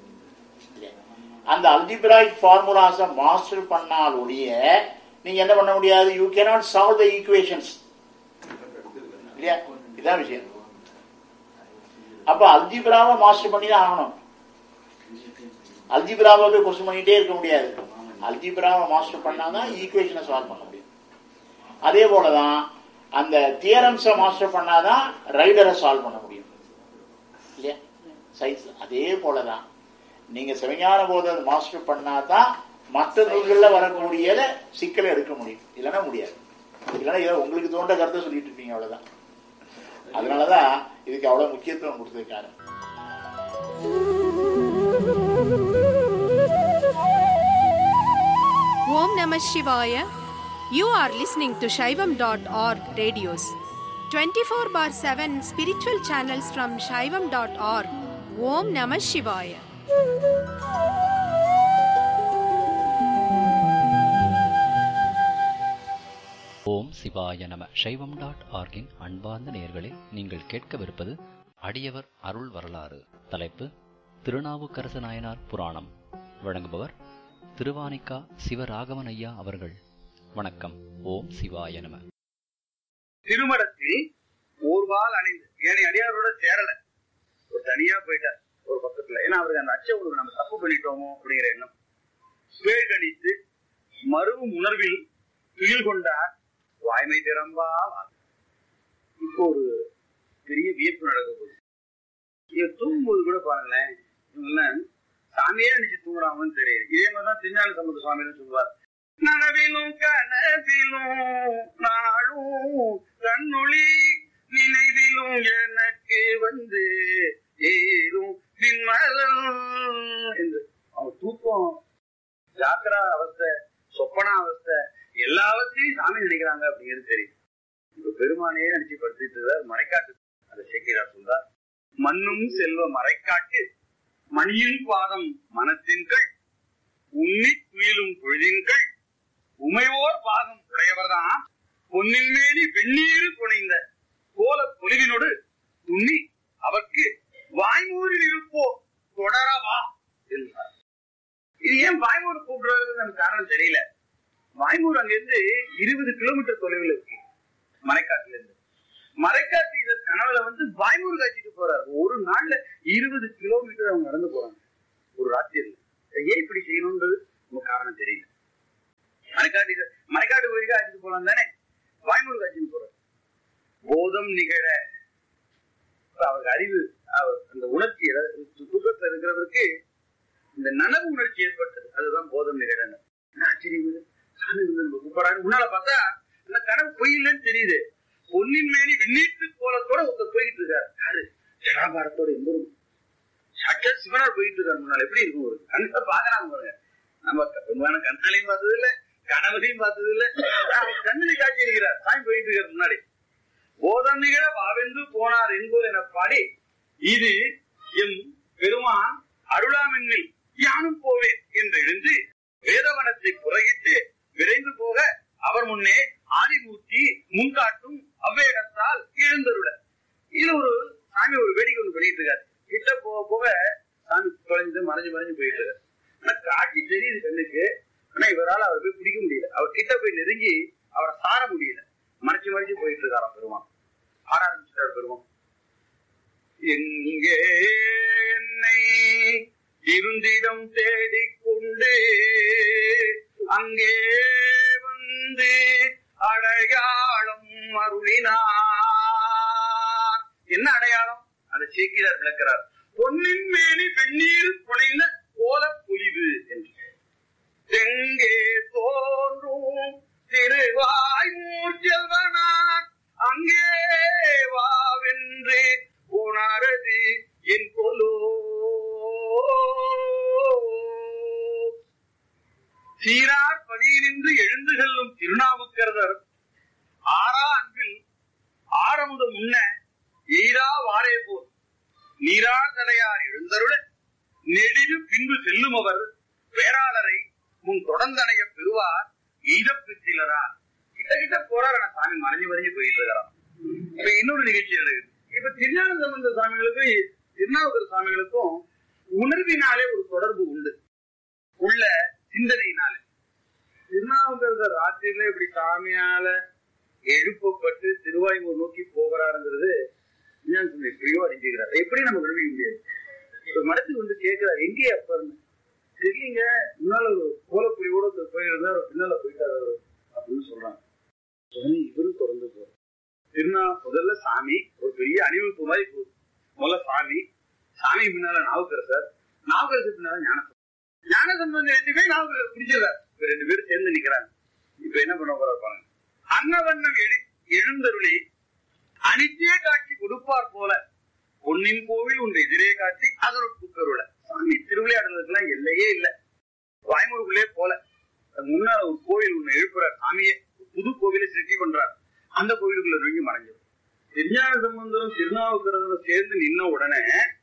அந்த அல்ஜிப்ராய்க் ஃபார்முலாஸ மாஸ்டர் பண்ணால் ஒழிய நீங்க என்ன பண்ண முடியாது you cannot solve the equations இல்லையா இதான் விஷயம் அப்ப அல்ஜிப்ராவை மாஸ்டர் பண்ணி தான் ஆகணும் அல்ஜிப்ராவை போய் கொஸ்டின் பண்ணிட்டே இருக்க முடியாது அல்ஜிப்ராவை மாஸ்டர் பண்ணாதான் ஈக்குவேஷனை சால்வ் பண்ண முடியும் அதே போலதான் அந்த தியரம்ஸை மாஸ்டர் பண்ணாதான் ரைடரை சால்வ் பண்ண முடியும் இல்லையா சைஸ் அதே போலதான் நீங்க சிவஞான போத மாஸ்டர் பண்ணாதான் மற்ற நூல்கள்ல வரக்கூடியத சிக்கலை எடுக்க முடியும் இல்லைன்னா முடியாது இல்லைன்னா இதை உங்களுக்கு தோன்ற கருத்தை சொல்லிட்டு இருப்பீங்க அவ்வளவுதான் அதனாலதான் இதுக்கு அவ்வளவு முக்கியத்துவம் கொடுத்திருக்காரு Om Namah Shivaya. You are listening to Shaivam.org radios. 24 bar 7 spiritual channels from Shaivam.org. Om Namah Shivaya. ஓம் சிவாய நம சைவம் டாட் ஆர்கின் அன்பார்ந்த நேயர்களே நீங்கள் கேட்கவிருப்பது அடியவர் அருள் வரலாறு தலைப்பு திருநாவுக்கரசு நாயனார் புராணம் வழங்குபவர் திருவானிக்கா சிவராகவன் ஐயா அவர்கள் வணக்கம் ஓம் சிவாய நம திருமணத்தில் ஓர்வால் அணிந்து ஏனைய அடியாரோட சேரல ஒரு தனியா போயிட்டார் ஒரு பக்கத்துல ஏன்னா அவருக்கு அந்த அச்ச உணர்வு நம்ம தப்பு பண்ணிட்டோமோ அப்படிங்கிற எண்ணம் சுவேகணித்து மறுவும் உணர்வில் துயில் கொண்டார் வாய்மை திறம்பா வாக்கு. இப்போ ஒரு பெரிய வியப்பு நடக்க போகுது இவன் தூங்கும்போது கூட பாருங்களேன் இவங்கெல்லாம் சாமியே நினைச்சு தூங்குறாங்கன்னு தெரியுது இதே மாதிரிதான் திருஞான சம்பந்த சுவாமின்னு சொல்லுவார் நனவிலும் கனவிலும் நாளும் கண்ணொளி நினைவிலும் எனக்கு வந்து ஏறும் பின்மலம் என்று அவன் தூக்கம் ஜாக்கிரா அவஸ்தை சொப்பனா அவஸ்தை எல்லாவற்றையும் சாமி நினைக்கிறாங்க அப்படிங்கிறது தெரியும் இப்ப பெருமானையே நினைச்சு படுத்திட்டு இருக்கார் மறைக்காட்டு அதை சேக்கிரார் சொல்றார் மண்ணும் செல்வ மறைக்காட்டு மணியின் பாதம் மனத்தின்கள் உன்னி துயிலும் பொழுதின்கள் உமையோர் பாகம் உடையவர்தான் பொன்னின் மேனி வெந்நீரு புனைந்த கோல பொலிவினோடு துண்ணி அவர்க்கு வாய்மூரில் இருப்போ தொடரவா என்றார் இது ஏன் வாய்மூர் கூப்பிடுறது நமக்கு காரணம் தெரியல வாய்மூர் அங்கிருந்து இருபது கிலோமீட்டர் தொலைவில் இருக்கு மறைக்காட்டுல இருந்து மறைக்காட்டு இதர் கனவுல வந்து வாய்மூர் காட்சிட்டு போறாரு ஒரு நாள்ல இருபது கிலோமீட்டர் அவங்க நடந்து போறாங்க ஒரு ராத்திரியில் ஏன் இப்படி செய்யணும்ன்றது நமக்கு காரணம் தெரியல மறைக்காட்டு மறைக்காட்டு கோயிலுக்கு அழைச்சிட்டு போலாம் தானே வாய்மொழிக்கு அழைச்சிட்டு போறாரு போதம் நிகழ இப்ப அவருக்கு அறிவு அவர் அந்த உணர்ச்சி அதாவது தூக்கத்துல இருக்கிறவருக்கு இந்த நனவு உணர்ச்சி ஏற்பட்டது அதுதான் போதம் நிகழன்னு என்ன ஆச்சரியம் இது? சாமி வந்து நம்ம கூப்பிடாரு முன்னால பார்த்தா அந்த கனவு பொய் இல்லைன்னு தெரியுது பொன்னின் மேனி விண்ணீட்டு கோலத்தோட ஒருத்தர் போயிட்டு இருக்காரு யாரு ஜடாபாரத்தோட எம்பரும் சாட்சாத் சிவனார் போயிட்டு இருக்காரு முன்னால எப்படி இருக்கும் ஒரு கண்ணை பாக்குறாங்க பாருங்க நம்ம பெரும்பாலான கண்ணாலையும் பார்த்தது இல்ல கனவுலையும் பார்த்தது இல்ல அவர் கண்ணிலே காட்சி இருக்கிறார் சாமி போயிட்டு இருக்காரு முன்னாடி போதம் நிகழ வாவென்று போனார் என்பது என பாடி இது எம் பெருமான் அருளாமென்னில் யானும் போவேன் என்று எழுந்து வேதவனத்தை புறகிட்டு விரைந்து போக அவர் முன்னே ஆதிமூர்த்தி முன்காட்டும் அவ்வேடத்தால் எழுந்தருள இது ஒரு சாமி ஒரு வேடிக்கை ஒன்று பண்ணிட்டு இருக்காரு கிட்ட போக போக சாமி தொலைஞ்சு மறைஞ்சு மறைஞ்சு போயிட்டு இருக்காரு ஆனா காட்சி தெரியுது கண்ணுக்கு ஆனா இவரால் அவர் போய் பிடிக்க முடியல அவர் கிட்ட போய் நெருங்கி அவரை சார முடியல மறைச்சு மறைச்சு போயிட்டு இருக்காராம் பெருமான் ஆட ஆரம்பிச்சிட்டாரு பெருமான் எங்கே என்னை இருந்திடம் தேடிக்கொண்டு அங்கே வந்து அடையாளம் அருளினார் என்ன அடையாளம் அதை சீக்கிரம் விளக்கிறார் பொன்னின் மேனி வெந்நீர் புனைந்த கோல பொலிவு என்று எங்கே தோன்றும் திருவாய்மூர் செல்வனார் அங்கே வாவென்று உணரது என் கொலோ சீரார் பதியினின்று எழுந்து செல்லும் திருநாவுக்கரசர் ஆறா அன்பில் ஆரமுத முன்ன எய்ரா வாரே போல் நீரார் தலையார் எழுந்தருள நெடிது பின்பு செல்லும் அவர் பேராளரை முன் தொடர்ந்தடைய பெறுவார் எய்தப்பித்திலரார் கிட்ட கிட்ட போறார் ஆனா சாமி மறைஞ்சு மறைஞ்சு போயிட்டு இருக்கிறார் இப்ப இன்னொரு நிகழ்ச்சி நடக்குது இப்ப திருஞான சம்பந்த சாமிகளுக்கும் திருநாவுக்கர் சாமிகளுக்கும் உணர்வினாலே ஒரு தொடர்பு உண்டு உள்ள சிந்தனையினாலே திருநாவுக்கரசர் ராத்திரியில இப்படி சாமியால எழுப்பப்பட்டு திருவாயூர் நோக்கி போகிறாருங்கிறது விஞ்ஞான சுவாமி எப்படியோ அறிஞ்சுக்கிறார் எப்படி நம்ம கண்டுபிடிக்க முடியாது இப்ப மடத்துக்கு வந்து கேட்கிறார் எங்கே அப்பன்னு தெரியலீங்க முன்னால ஒரு கோலப்புலியோட ஒருத்தர் போயிருந்தா அவர் பின்னால போயிட்டாரு அவரு அப்படின்னு சொல்றாங்க உடனே இவரும் தொடர்ந்து போறார் திருநா முதல்ல சாமி ஒரு பெரிய அணிவகுப்பு மாதிரி போகுது முதல்ல சாமி சாமி பின்னால நாவுக்கரசர் நாவுக்கரசர் பின்னால ஞானசம்பந்தம் ஞானசம்பந்தம் எதுவுமே நாவுக்கரசர் பிடிச்சிருக்காரு இப்ப ரெண்டு பேரும் சேர்ந்து நிக்கிறாங்க இப்ப என்ன பண்ண போறாரு பாருங்க அன்னவண்ணம் எழு எழுந்தருளி அனித்திய காட்சி கொடுப்பார் போல பொன்னின் கோவில் ஒன்று எதிரே காட்சி அதோட புக்கருள சாமி திருவிளையாடுறதுக்கெல்லாம் எல்லையே இல்ல வாய்மூருக்குள்ளே போல அது முன்னால ஒரு கோவில் ஒண்ணு எழுப்புறார் சாமியே ஒரு புது கோவிலை சிருஷ்டி பண்றார் அந்த கோவிலுக்குள்ள நுழைஞ்சு மறைஞ்சிடும் திருஞான சம்பந்தரும் திருநாவுக்கரசரும் சேர்ந்து நின்ன உடனே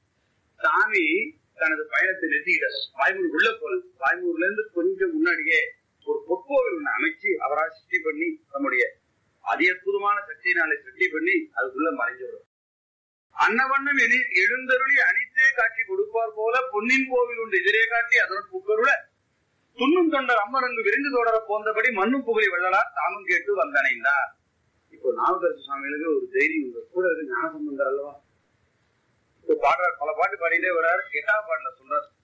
சாமி தனது பயணத்தை நிறுத்திக்கிட்டார் வாய்மூர் உள்ள போல வாய்மூர்ல இருந்து கொஞ்சம் முன்னாடியே ஒரு பொற்கோவில் ஒண்ணு அமைச்சு அவரால் சிருஷ்டி பண்ணி நம்முடைய அதி அற்புதமான சக்தியினாலே சிருஷ்டி பண்ணி அதுக்குள்ள மறைஞ்சு விடும் அன்னவண்ணம் எனி- எழுந்தருளி அனித்தே காட்சி கொடுப்பார் போல பொன்னின் கோவில் உண்டு எதிரே காட்டி அதனுடன் புக்கருள துண்ணும் தொண்டர் அம்மரங்கு விருந்து தொடர போந்தபடி மண்ணும் புகழை வெள்ளலார் தாமும் கேட்டு வந்தனைந்தார் இப்போ நாவுக்கரசு சுவாமிகளுக்கு ஒரு தைரியம் உண்டு கூட இருக்கு ஞானசம்பந்தர் அல்லவா இப்போ பாடுறார் பல பாட்டு பாடிட்டே வர்றார் எட்டாவது பாட்டுல சொல்றார்